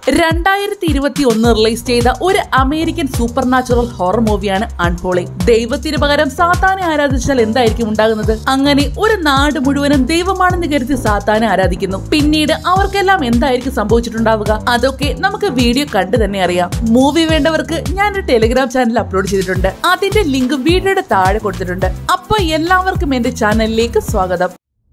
രണ്ടായിരത്തി ഇരുപത്തി ഒന്ന് റിലീസ് ചെയ്ത ഒരു അമേരിക്കൻ സൂപ്പർ നാച്ചുറൽ ഹൊറർ മൂവിയാണ് അൺപോളി ദൈവത്തിന് പകരം സാത്താനെ ആരാധിച്ചാൽ എന്തായിരിക്കും ഉണ്ടാകുന്നത് അങ്ങനെ ഒരു നാട് മുഴുവനും ദൈവമാണെന്ന് കരുതി സാത്താനെ ആരാധിക്കുന്നു പിന്നീട് അവർക്കെല്ലാം എന്തായിരിക്കും സംഭവിച്ചിട്ടുണ്ടാവുക അതൊക്കെ നമുക്ക് വീഡിയോ കണ്ടു തന്നെ അറിയാം മൂവി വേണ്ടവർക്ക് ഞാൻ ഒരു ടെലിഗ്രാം ചാനൽ അപ്ലോഡ് ചെയ്തിട്ടുണ്ട് അതിന്റെ ലിങ്ക് വീഡിയോയുടെ താഴെ കൊടുത്തിട്ടുണ്ട് അപ്പൊ എല്ലാവർക്കും എന്റെ ചാനലിലേക്ക് സ്വാഗതം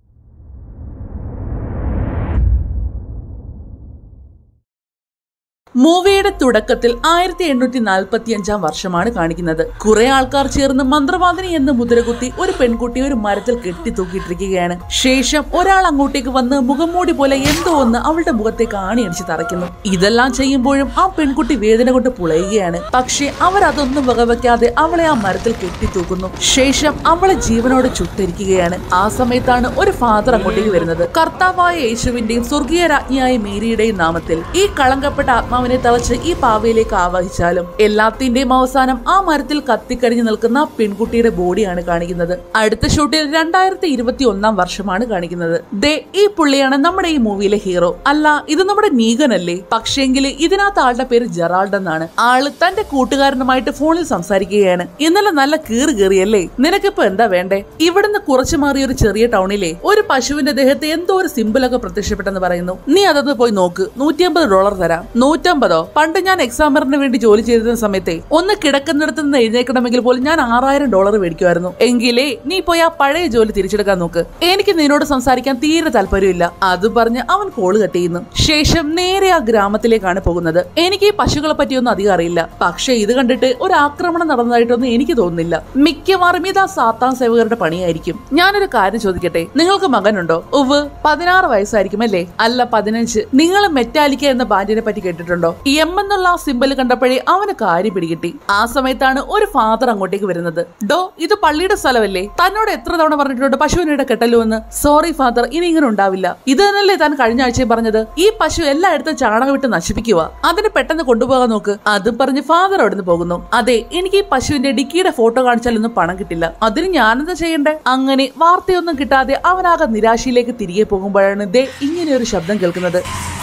മൂവിയുടെ തുടക്കത്തിൽ ആയിരത്തി എണ്ണൂറ്റി നാൽപ്പത്തി അഞ്ചാം വർഷമാണ് കാണിക്കുന്നത് കുറെ ആൾക്കാർ ചേർന്ന് മന്ത്രവാദിനി എന്ന് മുദ്രകുത്തി ഒരു പെൺകുട്ടിയെ ഒരു മരത്തിൽ കെട്ടി തൂക്കിയിട്ടിരിക്കുകയാണ് ശേഷം ഒരാൾ അങ്ങോട്ടേക്ക് വന്ന് മുഖംമൂടി പോലെ എന്തോ ഒന്ന് അവളുടെ മുഖത്തേക്ക് ആണിയടിച്ച് തറയ്ക്കുന്നു ഇതെല്ലാം ചെയ്യുമ്പോഴും ആ പെൺകുട്ടി വേദന കൊണ്ട് പുളയുകയാണ് പക്ഷേ അവർ അതൊന്നും വകവെക്കാതെ അവളെ ആ മരത്തിൽ കെട്ടി തൂക്കുന്നു ശേഷം അവളെ ജീവനോട് ചുട്ടരിക്കുകയാണ് ആ സമയത്താണ് ഒരു ഫാദർ അങ്ങോട്ടേക്ക് വരുന്നത് കർത്താവായ യേശുവിന്റെയും സ്വർഗീയ രാജ്ഞിയായ മേരിയുടെയും നാമത്തിൽ ഈ കളങ്കപ്പെട്ട ആത്മാവിനെ തളച്ച് ഈ പാവയിലേക്ക് ആവാഹിച്ചാലും എല്ലാത്തിന്റെയും അവസാനം ആ മരത്തിൽ കത്തിക്കരിഞ്ഞു നിൽക്കുന്ന ആ പെൺകുട്ടിയുടെ ബോഡിയാണ് കാണിക്കുന്നത് അടുത്ത ഷൂട്ടിൽ രണ്ടായിരത്തി ഇരുപത്തി ഒന്നാം വർഷമാണ് കാണിക്കുന്നത് ദേ ഈ പുള്ളിയാണ് നമ്മുടെ ഈ മൂവിയിലെ ഹീറോ അല്ല ഇത് നമ്മുടെ നീഗനല്ലേ പക്ഷേങ്കിൽ ഇതിനകത്ത് ആളുടെ പേര് ജെറാൾഡ് എന്നാണ് ആള് തന്റെ കൂട്ടുകാരനുമായിട്ട് ഫോണിൽ സംസാരിക്കുകയാണ് ഇന്നലെ നല്ല കീറ് കീറിയല്ലേ നിനക്കിപ്പോ എന്താ വേണ്ടേ ഇവിടുന്ന് കുറച്ചു മാറിയ ഒരു ചെറിയ ടൗണിലെ ഒരു പശുവിന്റെ ദേഹത്ത് എന്തോ ഒരു സിമ്പിളൊക്കെ പ്രത്യക്ഷപ്പെട്ടെന്ന് പറയുന്നു നീ അതൊന്ന് പോയി നോക്ക് നൂറ്റിയമ്പത് ഡോളർ തരാം നൂറ്റമ്പതോ പണ്ട് ഞാൻ എക്സാമിനറിന് വേണ്ടി ജോലി ചെയ്തിരുന്ന സമയത്തെ ഒന്ന് കിടക്കുന്നിടത്ത് നിന്ന് എഴുന്നേക്കണമെങ്കിൽ പോലും ഞാൻ ആറായിരം ഡോളർ മേടിക്കുമായിരുന്നു എങ്കിലേ നീ പോയി ആ പഴയ ജോലി തിരിച്ചെടുക്കാൻ നോക്ക് എനിക്ക് നിന്നോട് സംസാരിക്കാൻ തീരെ താല്പര്യമില്ല അത് പറഞ്ഞ് അവൻ കോള് കട്ട് ചെയ്യുന്നു ശേഷം നേരെ ആ ഗ്രാമത്തിലേക്കാണ് പോകുന്നത് എനിക്ക് ഈ പശുക്കളെ പറ്റിയൊന്നും അധികം അറിയില്ല പക്ഷെ ഇത് കണ്ടിട്ട് ഒരു ആക്രമണം നടന്നതായിട്ടൊന്നും എനിക്ക് തോന്നുന്നില്ല മിക്കവാറും ഇത് ആ സാത്താൻ സേവകരുടെ പണിയായിരിക്കും ഞാനൊരു കാര്യം ചോദിക്കട്ടെ നിങ്ങൾക്ക് മകനുണ്ടോ ഉവ് പതിനാറ് വയസ്സായിരിക്കും അല്ലേ അല്ല പതിനഞ്ച് നിങ്ങൾ മെറ്റാലിക്ക എന്ന ബാൻഡിനെ പറ്റി കേട്ടിട്ടുണ്ടോ എം എന്നുള്ള ആ സിമ്പൽ കണ്ടപ്പോഴേ അവന് കാര്യം പിടികിട്ടി ആ സമയത്താണ് ഒരു ഫാദർ അങ്ങോട്ടേക്ക് വരുന്നത് ഡോ ഇത് പള്ളിയുടെ സ്ഥലമല്ലേ തന്നോട് എത്ര തവണ പറഞ്ഞിട്ടുണ്ട് പശുവിനെ കെട്ടല്ലോ എന്ന് സോറി ഫാദർ ഇനി ഇങ്ങനെ ഉണ്ടാവില്ല ഇത് തന്നെയല്ലേ താൻ കഴിഞ്ഞ ആഴ്ചയും പറഞ്ഞത് ഈ പശു എല്ലായിടത്തും ചാണകം വിട്ട് നശിപ്പിക്കുക അതിന് പെട്ടെന്ന് കൊണ്ടുപോകാൻ നോക്ക് അതും പറഞ്ഞ് ഫാദർ അവിടുന്ന് പോകുന്നു അതെ എനിക്ക് ഈ പശുവിന്റെ ഡിക്കിയുടെ ഫോട്ടോ കാണിച്ചാലൊന്നും പണം കിട്ടില്ല അതിന് ഞാനെന്താ ചെയ്യണ്ടേ അങ്ങനെ വാർത്തയൊന്നും കിട്ടാതെ അവനാകെ നിരാശയിലേക്ക് തിരികെ പോകുമ്പോഴാണ് ദേ ഇങ്ങനെ ഒരു ശബ്ദം കേൾക്കുന്നത്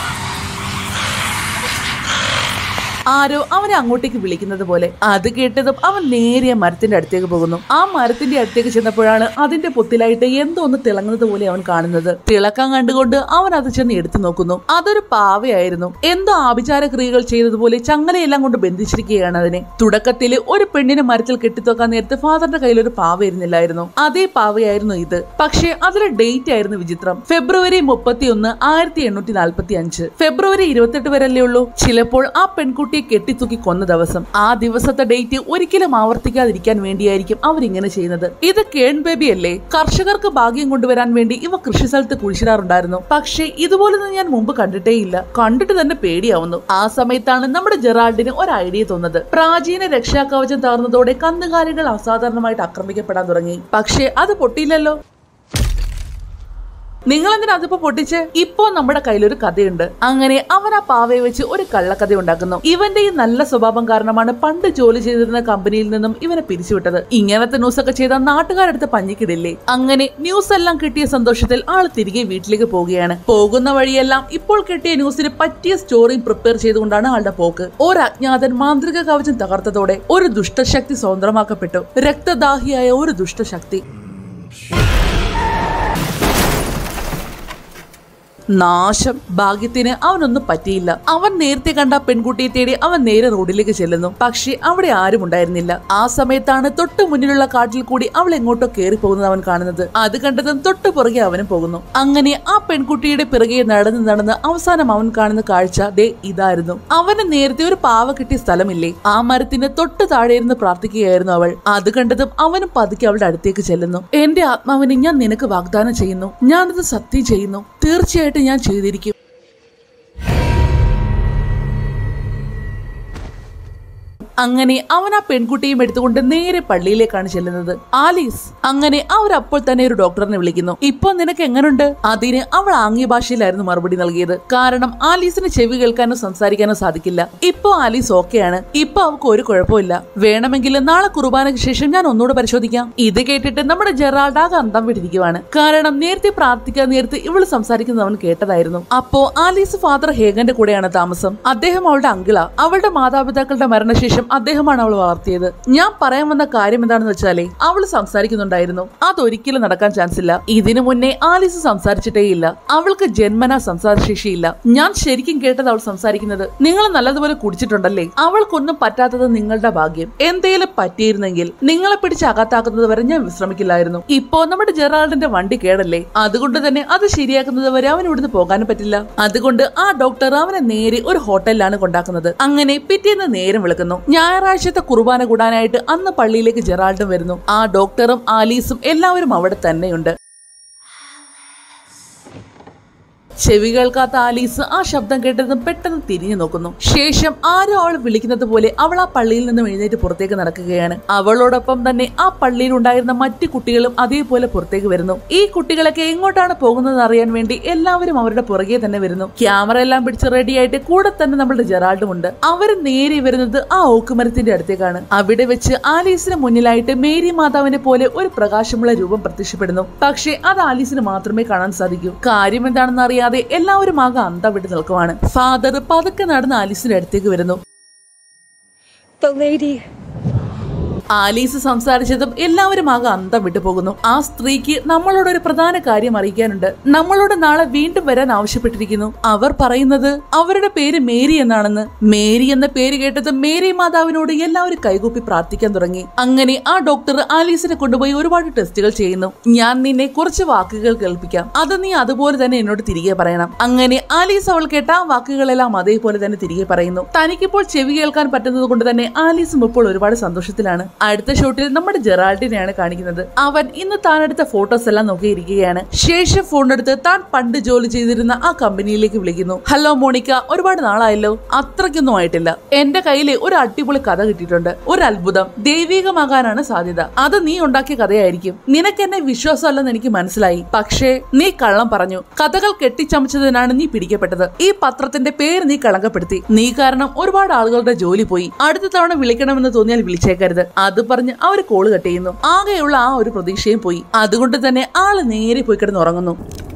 ആരോ അവനെ അങ്ങോട്ടേക്ക് വിളിക്കുന്നത് പോലെ അത് കേട്ടതും അവൻ നേരെ ആ മരത്തിന്റെ അടുത്തേക്ക് പോകുന്നു ആ മരത്തിന്റെ അടുത്തേക്ക് ചെന്നപ്പോഴാണ് അതിന്റെ പൊത്തിലായിട്ട് എന്തോ ഒന്ന് തിളങ്ങുന്നത് പോലെ അവൻ കാണുന്നത് തിളക്കം കണ്ടുകൊണ്ട് അവൻ അത് ചെന്ന് എടുത്തു നോക്കുന്നു അതൊരു പാവയായിരുന്നു എന്തോ ആഭിചാര ക്രിയകൾ ചെയ്തതുപോലെ ചങ്ങലയെല്ലാം കൊണ്ട് ബന്ധിച്ചിരിക്കുകയാണ് അതിനെ തുടക്കത്തിൽ ഒരു പെണ്ണിനെ മരത്തിൽ കെട്ടിത്തോക്കാൻ നേരത്തെ ഫാദറിന്റെ കയ്യിൽ ഒരു പാവ ഇരുന്നില്ലായിരുന്നു അതേ പാവയായിരുന്നു ഇത് പക്ഷേ അതിലെ ഡേറ്റ് ആയിരുന്നു വിചിത്രം ഫെബ്രുവരി മുപ്പത്തി ഒന്ന് ആയിരത്തി എണ്ണൂറ്റി നാൽപ്പത്തി അഞ്ച് ഫെബ്രുവരി ഇരുപത്തെട്ട് വരല്ലേ ഉള്ളൂ ചിലപ്പോൾ ആ പെൺകുട്ടിയെ കെട്ടിത്തൂക്കി കൊന്ന ദിവസം ആ ദിവസത്തെ ഡേറ്റ് ഒരിക്കലും ആവർത്തിക്കാതിരിക്കാൻ വേണ്ടിയായിരിക്കും അവരിങ്ങനെ ചെയ്യുന്നത് ഇത് കേൺ ബേബി അല്ലേ കർഷകർക്ക് ഭാഗ്യം കൊണ്ടുവരാൻ വേണ്ടി ഇവ കൃഷി സ്ഥലത്ത് കുഴിച്ചിടാറുണ്ടായിരുന്നു പക്ഷേ ഇതുപോലൊന്നും ഞാൻ മുമ്പ് കണ്ടിട്ടേയില്ല കണ്ടിട്ട് തന്നെ പേടിയാവുന്നു ആ സമയത്താണ് നമ്മുടെ ജെറാൾഡിന് ഒരു ഐഡിയ തോന്നുന്നത് പ്രാചീന രക്ഷാകവചം തകർന്നതോടെ കന്നുകാലികൾ അസാധാരണമായിട്ട് ആക്രമിക്കപ്പെടാൻ തുടങ്ങി പക്ഷേ അത് പൊട്ടിയില്ലല്ലോ നിങ്ങൾ എന്തിനാ അതിപ്പോ പൊട്ടിച്ച് ഇപ്പോ നമ്മുടെ കയ്യിലൊരു കഥയുണ്ട് അങ്ങനെ അവൻ ആ പാവയെ വെച്ച് ഒരു കള്ളക്കഥ ഉണ്ടാക്കുന്നു ഇവന്റെ ഈ നല്ല സ്വഭാവം കാരണമാണ് പണ്ട് ജോലി ചെയ്തിരുന്ന കമ്പനിയിൽ നിന്നും ഇവനെ പിരിച്ചുവിട്ടത് ഇങ്ങനത്തെ ന്യൂസ് ഒക്കെ ചെയ്ത നാട്ടുകാരെടുത്ത് പഞ്ഞിക്കിടില്ലേ അങ്ങനെ ന്യൂസ് എല്ലാം കിട്ടിയ സന്തോഷത്തിൽ ആൾ തിരികെ വീട്ടിലേക്ക് പോവുകയാണ് പോകുന്ന വഴിയെല്ലാം ഇപ്പോൾ കിട്ടിയ ന്യൂസിന് പറ്റിയ സ്റ്റോറിയും പ്രിപ്പയർ ചെയ്തുകൊണ്ടാണ് ആളുടെ പോക്ക് ഒരു അജ്ഞാതൻ മാന്ത്രിക കവചം തകർത്തതോടെ ഒരു ദുഷ്ടശക്തി സ്വതന്ത്രമാക്കപ്പെട്ടു രക്തദാഹിയായ ഒരു ദുഷ്ടശക്തി നാശം ഭാഗ്യത്തിന് അവനൊന്നും പറ്റിയില്ല അവൻ നേരത്തെ കണ്ട പെൺകുട്ടിയെ തേടി അവൻ നേരെ റോഡിലേക്ക് ചെല്ലുന്നു പക്ഷേ അവിടെ ആരും ഉണ്ടായിരുന്നില്ല ആ സമയത്താണ് തൊട്ടു മുന്നിലുള്ള കാട്ടിൽ കൂടി അവൾ എങ്ങോട്ടോ കയറി പോകുന്നത് അവൻ കാണുന്നത് അത് കണ്ടതും തൊട്ടു പുറകെ അവനും പോകുന്നു അങ്ങനെ ആ പെൺകുട്ടിയുടെ പിറകെ നടന്ന് നടന്ന് അവസാനം അവൻ കാണുന്ന കാഴ്ച ദേ ഇതായിരുന്നു അവന് നേരത്തെ ഒരു പാവ കിട്ടിയ സ്ഥലമില്ലേ ആ മരത്തിന് തൊട്ട് താഴെ ഇരുന്ന് പ്രാർത്ഥിക്കുകയായിരുന്നു അവൾ അത് കണ്ടതും അവനും പതുക്കെ അവളുടെ അടുത്തേക്ക് ചെല്ലുന്നു എന്റെ ആത്മാവിനെ ഞാൻ നിനക്ക് വാഗ്ദാനം ചെയ്യുന്നു ഞാനത് സത്യം ചെയ്യുന്നു തീർച്ചയായിട്ടും ഞാൻ ചെയ്തിരിക്കും അങ്ങനെ അവൻ ആ പെൺകുട്ടിയും എടുത്തുകൊണ്ട് നേരെ പള്ളിയിലേക്കാണ് ചെല്ലുന്നത് ആലീസ് അങ്ങനെ അവർ അപ്പോൾ തന്നെ ഒരു ഡോക്ടറിനെ വിളിക്കുന്നു ഇപ്പൊ നിനക്ക് എങ്ങനുണ്ട് അതിന് അവൾ ആംഗ്യ ഭാഷയിലായിരുന്നു മറുപടി നൽകിയത് കാരണം ആലീസിന് ചെവി കേൾക്കാനോ സംസാരിക്കാനോ സാധിക്കില്ല ഇപ്പൊ ആലീസ് ഓക്കെയാണ് ഇപ്പൊ അവൾക്ക് ഒരു കുഴപ്പമില്ല വേണമെങ്കിൽ നാളെ കുർബാനയ്ക്ക് ശേഷം ഞാൻ ഒന്നുകൂടെ പരിശോധിക്കാം ഇത് കേട്ടിട്ട് നമ്മുടെ ജെറാൾഡ് ആകെ അന്തം വിട്ടിരിക്കുവാണ് കാരണം നേരത്തെ പ്രാർത്ഥിക്കാൻ നേരത്തെ ഇവള് സംസാരിക്കുന്നത് അവൻ കേട്ടതായിരുന്നു അപ്പോ ആലീസ് ഫാദർ ഹേഗന്റെ കൂടെയാണ് താമസം അദ്ദേഹം അവളുടെ അങ്കിള അവളുടെ മാതാപിതാക്കളുടെ മരണശേഷം അദ്ദേഹമാണ് അവൾ വളർത്തിയത് ഞാൻ പറയാൻ വന്ന കാര്യം എന്താണെന്ന് വെച്ചാലേ അവൾ സംസാരിക്കുന്നുണ്ടായിരുന്നു അതൊരിക്കലും നടക്കാൻ ചാൻസ് ഇല്ല ഇതിനു മുന്നേ ആലീസ് സംസാരിച്ചിട്ടേയില്ല അവൾക്ക് ജന്മനാ സംസാരശേഷിയില്ല ഞാൻ ശരിക്കും കേട്ടത് അവൾ സംസാരിക്കുന്നത് നിങ്ങൾ നല്ലതുപോലെ കുടിച്ചിട്ടുണ്ടല്ലേ അവൾക്കൊന്നും പറ്റാത്തത് നിങ്ങളുടെ ഭാഗ്യം എന്തേലും പറ്റിയിരുന്നെങ്കിൽ നിങ്ങളെ പിടിച്ച് അകത്താക്കുന്നത് വരെ ഞാൻ വിശ്രമിക്കില്ലായിരുന്നു ഇപ്പോ നമ്മുടെ ജെറാൾഡിന്റെ വണ്ടി കേടല്ലേ അതുകൊണ്ട് തന്നെ അത് ശരിയാക്കുന്നത് വരെ അവൻ ഇവിടുന്ന് പോകാനും പറ്റില്ല അതുകൊണ്ട് ആ ഡോക്ടർ അവനെ നേരെ ഒരു ഹോട്ടലിലാണ് കൊണ്ടാക്കുന്നത് അങ്ങനെ പിറ്റേന്ന് നേരം വിളിക്കുന്നു ഞായറാഴ്ചത്തെ കുർബാന കൂടാനായിട്ട് അന്ന് പള്ളിയിലേക്ക് ജെറാൾഡും വരുന്നു ആ ഡോക്ടറും ആലീസും എല്ലാവരും അവിടെ തന്നെയുണ്ട് ചെവി കേൾക്കാത്ത ആലീസ് ആ ശബ്ദം കേട്ടതും പെട്ടെന്ന് തിരിഞ്ഞു നോക്കുന്നു ശേഷം ആരോ അവൾ വിളിക്കുന്നത് പോലെ അവൾ ആ പള്ളിയിൽ നിന്നും എഴുന്നേറ്റ് പുറത്തേക്ക് നടക്കുകയാണ് അവളോടൊപ്പം തന്നെ ആ പള്ളിയിൽ ഉണ്ടായിരുന്ന മറ്റു കുട്ടികളും അതേപോലെ പുറത്തേക്ക് വരുന്നു ഈ കുട്ടികളൊക്കെ എങ്ങോട്ടാണ് പോകുന്നത് അറിയാൻ വേണ്ടി എല്ലാവരും അവരുടെ പുറകെ തന്നെ വരുന്നു ക്യാമറ എല്ലാം പിടിച്ച് റെഡിയായിട്ട് കൂടെ തന്നെ നമ്മളുടെ ജെറാൾഡും ഉണ്ട് അവർ നേരെ വരുന്നത് ആ ഓക്കുമരത്തിന്റെ അടുത്തേക്കാണ് അവിടെ വെച്ച് ആലീസിന് മുന്നിലായിട്ട് മേരി മാതാവിനെ പോലെ ഒരു പ്രകാശമുള്ള രൂപം പ്രത്യക്ഷപ്പെടുന്നു പക്ഷേ അത് ആലീസിന് മാത്രമേ കാണാൻ സാധിക്കൂ കാര്യം എന്താണെന്ന് അറിയാതെ എല്ലാവരും ആകെ അന്തം വിട്ട് നിൽക്കുവാണ് ഫാദർ പതുക്കെ നടന്ന് ആലീസിന്റെ അടുത്തേക്ക് വരുന്നു The lady. ആലീസ് സംസാരിച്ചതും എല്ലാവരും ആകെ അന്തം വിട്ടു പോകുന്നു ആ സ്ത്രീക്ക് നമ്മളോട് ഒരു പ്രധാന കാര്യം അറിയിക്കാനുണ്ട് നമ്മളോട് നാളെ വീണ്ടും വരാൻ ആവശ്യപ്പെട്ടിരിക്കുന്നു അവർ പറയുന്നത് അവരുടെ പേര് മേരി എന്നാണെന്ന് മേരി എന്ന പേര് കേട്ടത് മേരി മാതാവിനോട് എല്ലാവരും കൈകൂപ്പി പ്രാർത്ഥിക്കാൻ തുടങ്ങി അങ്ങനെ ആ ഡോക്ടർ ആലീസിനെ കൊണ്ടുപോയി ഒരുപാട് ടെസ്റ്റുകൾ ചെയ്യുന്നു ഞാൻ നിന്നെ കുറച്ച് വാക്കുകൾ കേൾപ്പിക്കാം അത് നീ അതുപോലെ തന്നെ എന്നോട് തിരികെ പറയണം അങ്ങനെ ആലീസ് അവൾ കേട്ട ആ വാക്കുകളെല്ലാം അതേപോലെ തന്നെ തിരികെ പറയുന്നു തനിക്കിപ്പോൾ ചെവി കേൾക്കാൻ പറ്റുന്നത് കൊണ്ട് തന്നെ ആലീസും ഇപ്പോൾ ഒരുപാട് സന്തോഷത്തിലാണ് അടുത്ത ഷോട്ടിൽ നമ്മുടെ ജെറാൾഡിനെയാണ് കാണിക്കുന്നത് അവൻ ഇന്ന് താൻ എടുത്ത ഫോട്ടോസ് എല്ലാം നോക്കിയിരിക്കുകയാണ് ശേഷം ഫോൺ എടുത്ത് താൻ പണ്ട് ജോലി ചെയ്തിരുന്ന ആ കമ്പനിയിലേക്ക് വിളിക്കുന്നു ഹലോ മോണിക്ക ഒരുപാട് നാളായല്ലോ അത്രയ്ക്കൊന്നും ആയിട്ടില്ല എന്റെ കയ്യിൽ ഒരു അടിപൊളി കഥ കിട്ടിയിട്ടുണ്ട് ഒരു അത്ഭുതം ദൈവികമാകാനാണ് സാധ്യത അത് നീ ഉണ്ടാക്കിയ കഥയായിരിക്കും നിനക്ക് എന്നെ വിശ്വാസമല്ലെന്ന് എനിക്ക് മനസ്സിലായി പക്ഷേ നീ കള്ളം പറഞ്ഞു കഥകൾ കെട്ടിച്ചമച്ചതിനാണ് നീ പിടിക്കപ്പെട്ടത് ഈ പത്രത്തിന്റെ പേര് നീ കളങ്കപ്പെടുത്തി നീ കാരണം ഒരുപാട് ആളുകളുടെ ജോലി പോയി അടുത്ത തവണ വിളിക്കണമെന്ന് തോന്നിയാൽ വിളിച്ചേക്കരുത് അത് പറഞ്ഞ് അവർ കോള് കട്ട് ചെയ്യുന്നു ആകെയുള്ള ആ ഒരു പ്രതീക്ഷയും പോയി അതുകൊണ്ട് തന്നെ ആള് നേരെ പോയി കിടന്ന് ഉറങ്ങുന്നു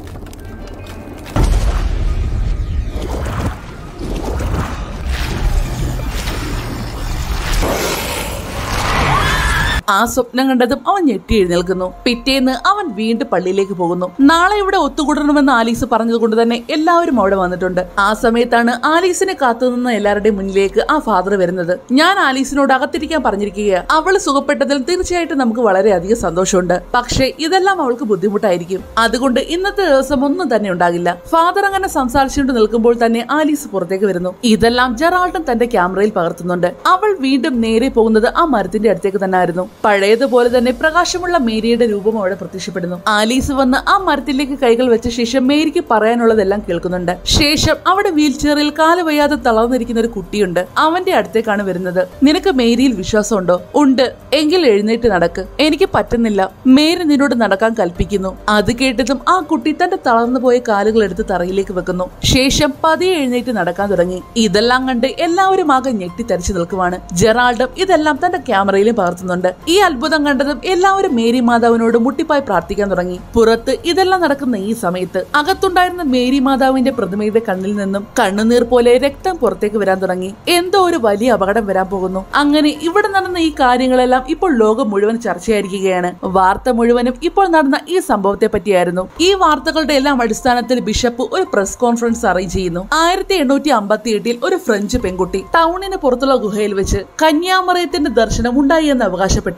ആ സ്വപ്നം കണ്ടതും അവൻ ഞെട്ടി എഴുന്നേൽക്കുന്നു പിറ്റേന്ന് അവൻ വീണ്ടും പള്ളിയിലേക്ക് പോകുന്നു നാളെ ഇവിടെ ഒത്തുകൂടണമെന്ന് ആലീസ് പറഞ്ഞതുകൊണ്ട് തന്നെ എല്ലാവരും അവിടെ വന്നിട്ടുണ്ട് ആ സമയത്താണ് ആലീസിനെ കാത്തുനിന്ന എല്ലാവരുടെയും മുന്നിലേക്ക് ആ ഫാദർ വരുന്നത് ഞാൻ ആലീസിനോട് അകത്തിരിക്കാൻ പറഞ്ഞിരിക്കുകയാണ് അവൾ സുഖപ്പെട്ടതിൽ തീർച്ചയായിട്ടും നമുക്ക് വളരെയധികം സന്തോഷമുണ്ട് പക്ഷേ ഇതെല്ലാം അവൾക്ക് ബുദ്ധിമുട്ടായിരിക്കും അതുകൊണ്ട് ഇന്നത്തെ ദിവസം ഒന്നും തന്നെ ഉണ്ടാകില്ല ഫാദർ അങ്ങനെ സംസാരിച്ചുകൊണ്ട് നിൽക്കുമ്പോൾ തന്നെ ആലീസ് പുറത്തേക്ക് വരുന്നു ഇതെല്ലാം ജെറാൾഡൻ തന്റെ ക്യാമറയിൽ പകർത്തുന്നുണ്ട് അവൾ വീണ്ടും നേരെ പോകുന്നത് ആ മരത്തിന്റെ അടുത്തേക്ക് തന്നെ ആയിരുന്നു പഴയതുപോലെ തന്നെ പ്രകാശമുള്ള മേരിയുടെ രൂപം അവിടെ പ്രത്യക്ഷപ്പെടുന്നു ആലീസ് വന്ന് ആ മരത്തിലേക്ക് കൈകൾ വെച്ച ശേഷം മേരിക്ക് പറയാനുള്ളതെല്ലാം കേൾക്കുന്നുണ്ട് ശേഷം അവിടെ വീൽ ചെയറിൽ കാല് വയ്യാതെ തളർന്നിരിക്കുന്ന ഒരു കുട്ടിയുണ്ട് അവന്റെ അടുത്തേക്കാണ് വരുന്നത് നിനക്ക് മേരിയിൽ വിശ്വാസമുണ്ടോ ഉണ്ട് എങ്കിൽ എഴുന്നേറ്റ് നടക്ക് എനിക്ക് പറ്റുന്നില്ല മേരി നിന്നോട് നടക്കാൻ കൽപ്പിക്കുന്നു അത് കേട്ടതും ആ കുട്ടി തന്റെ തളർന്നു പോയ കാലുകൾ എടുത്ത് തറയിലേക്ക് വെക്കുന്നു ശേഷം പതിയെ എഴുന്നേറ്റ് നടക്കാൻ തുടങ്ങി ഇതെല്ലാം കണ്ട് എല്ലാവരും ആകെ ഞെട്ടിത്തരിച്ചു നിൽക്കുവാണ് ജെറാൾഡും ഇതെല്ലാം തന്റെ ക്യാമറയിലും പകർത്തുന്നുണ്ട് ഈ അത്ഭുതം കണ്ടതും എല്ലാവരും മേരി മാതാവിനോട് മുട്ടിപ്പായി പ്രാർത്ഥിക്കാൻ തുടങ്ങി പുറത്ത് ഇതെല്ലാം നടക്കുന്ന ഈ സമയത്ത് അകത്തുണ്ടായിരുന്ന മേരി മാതാവിന്റെ പ്രതിമയുടെ കണ്ണിൽ നിന്നും കണ്ണുനീർ പോലെ രക്തം പുറത്തേക്ക് വരാൻ തുടങ്ങി എന്തോ ഒരു വലിയ അപകടം വരാൻ പോകുന്നു അങ്ങനെ ഇവിടെ നടന്ന ഈ കാര്യങ്ങളെല്ലാം ഇപ്പോൾ ലോകം മുഴുവൻ ചർച്ചയായിരിക്കുകയാണ് വാർത്ത മുഴുവനും ഇപ്പോൾ നടന്ന ഈ സംഭവത്തെ പറ്റിയായിരുന്നു ഈ വാർത്തകളുടെ എല്ലാം അടിസ്ഥാനത്തിൽ ബിഷപ്പ് ഒരു പ്രസ് കോൺഫറൻസ് അറേഞ്ച് ചെയ്യുന്നു ആയിരത്തി എണ്ണൂറ്റി അമ്പത്തി എട്ടിൽ ഒരു ഫ്രഞ്ച് പെൺകുട്ടി ടൗണിന് പുറത്തുള്ള ഗുഹയിൽ വെച്ച് കന്യാമറയത്തിന്റെ ദർശനം ഉണ്ടായി എന്ന് അവകാശപ്പെട്ടു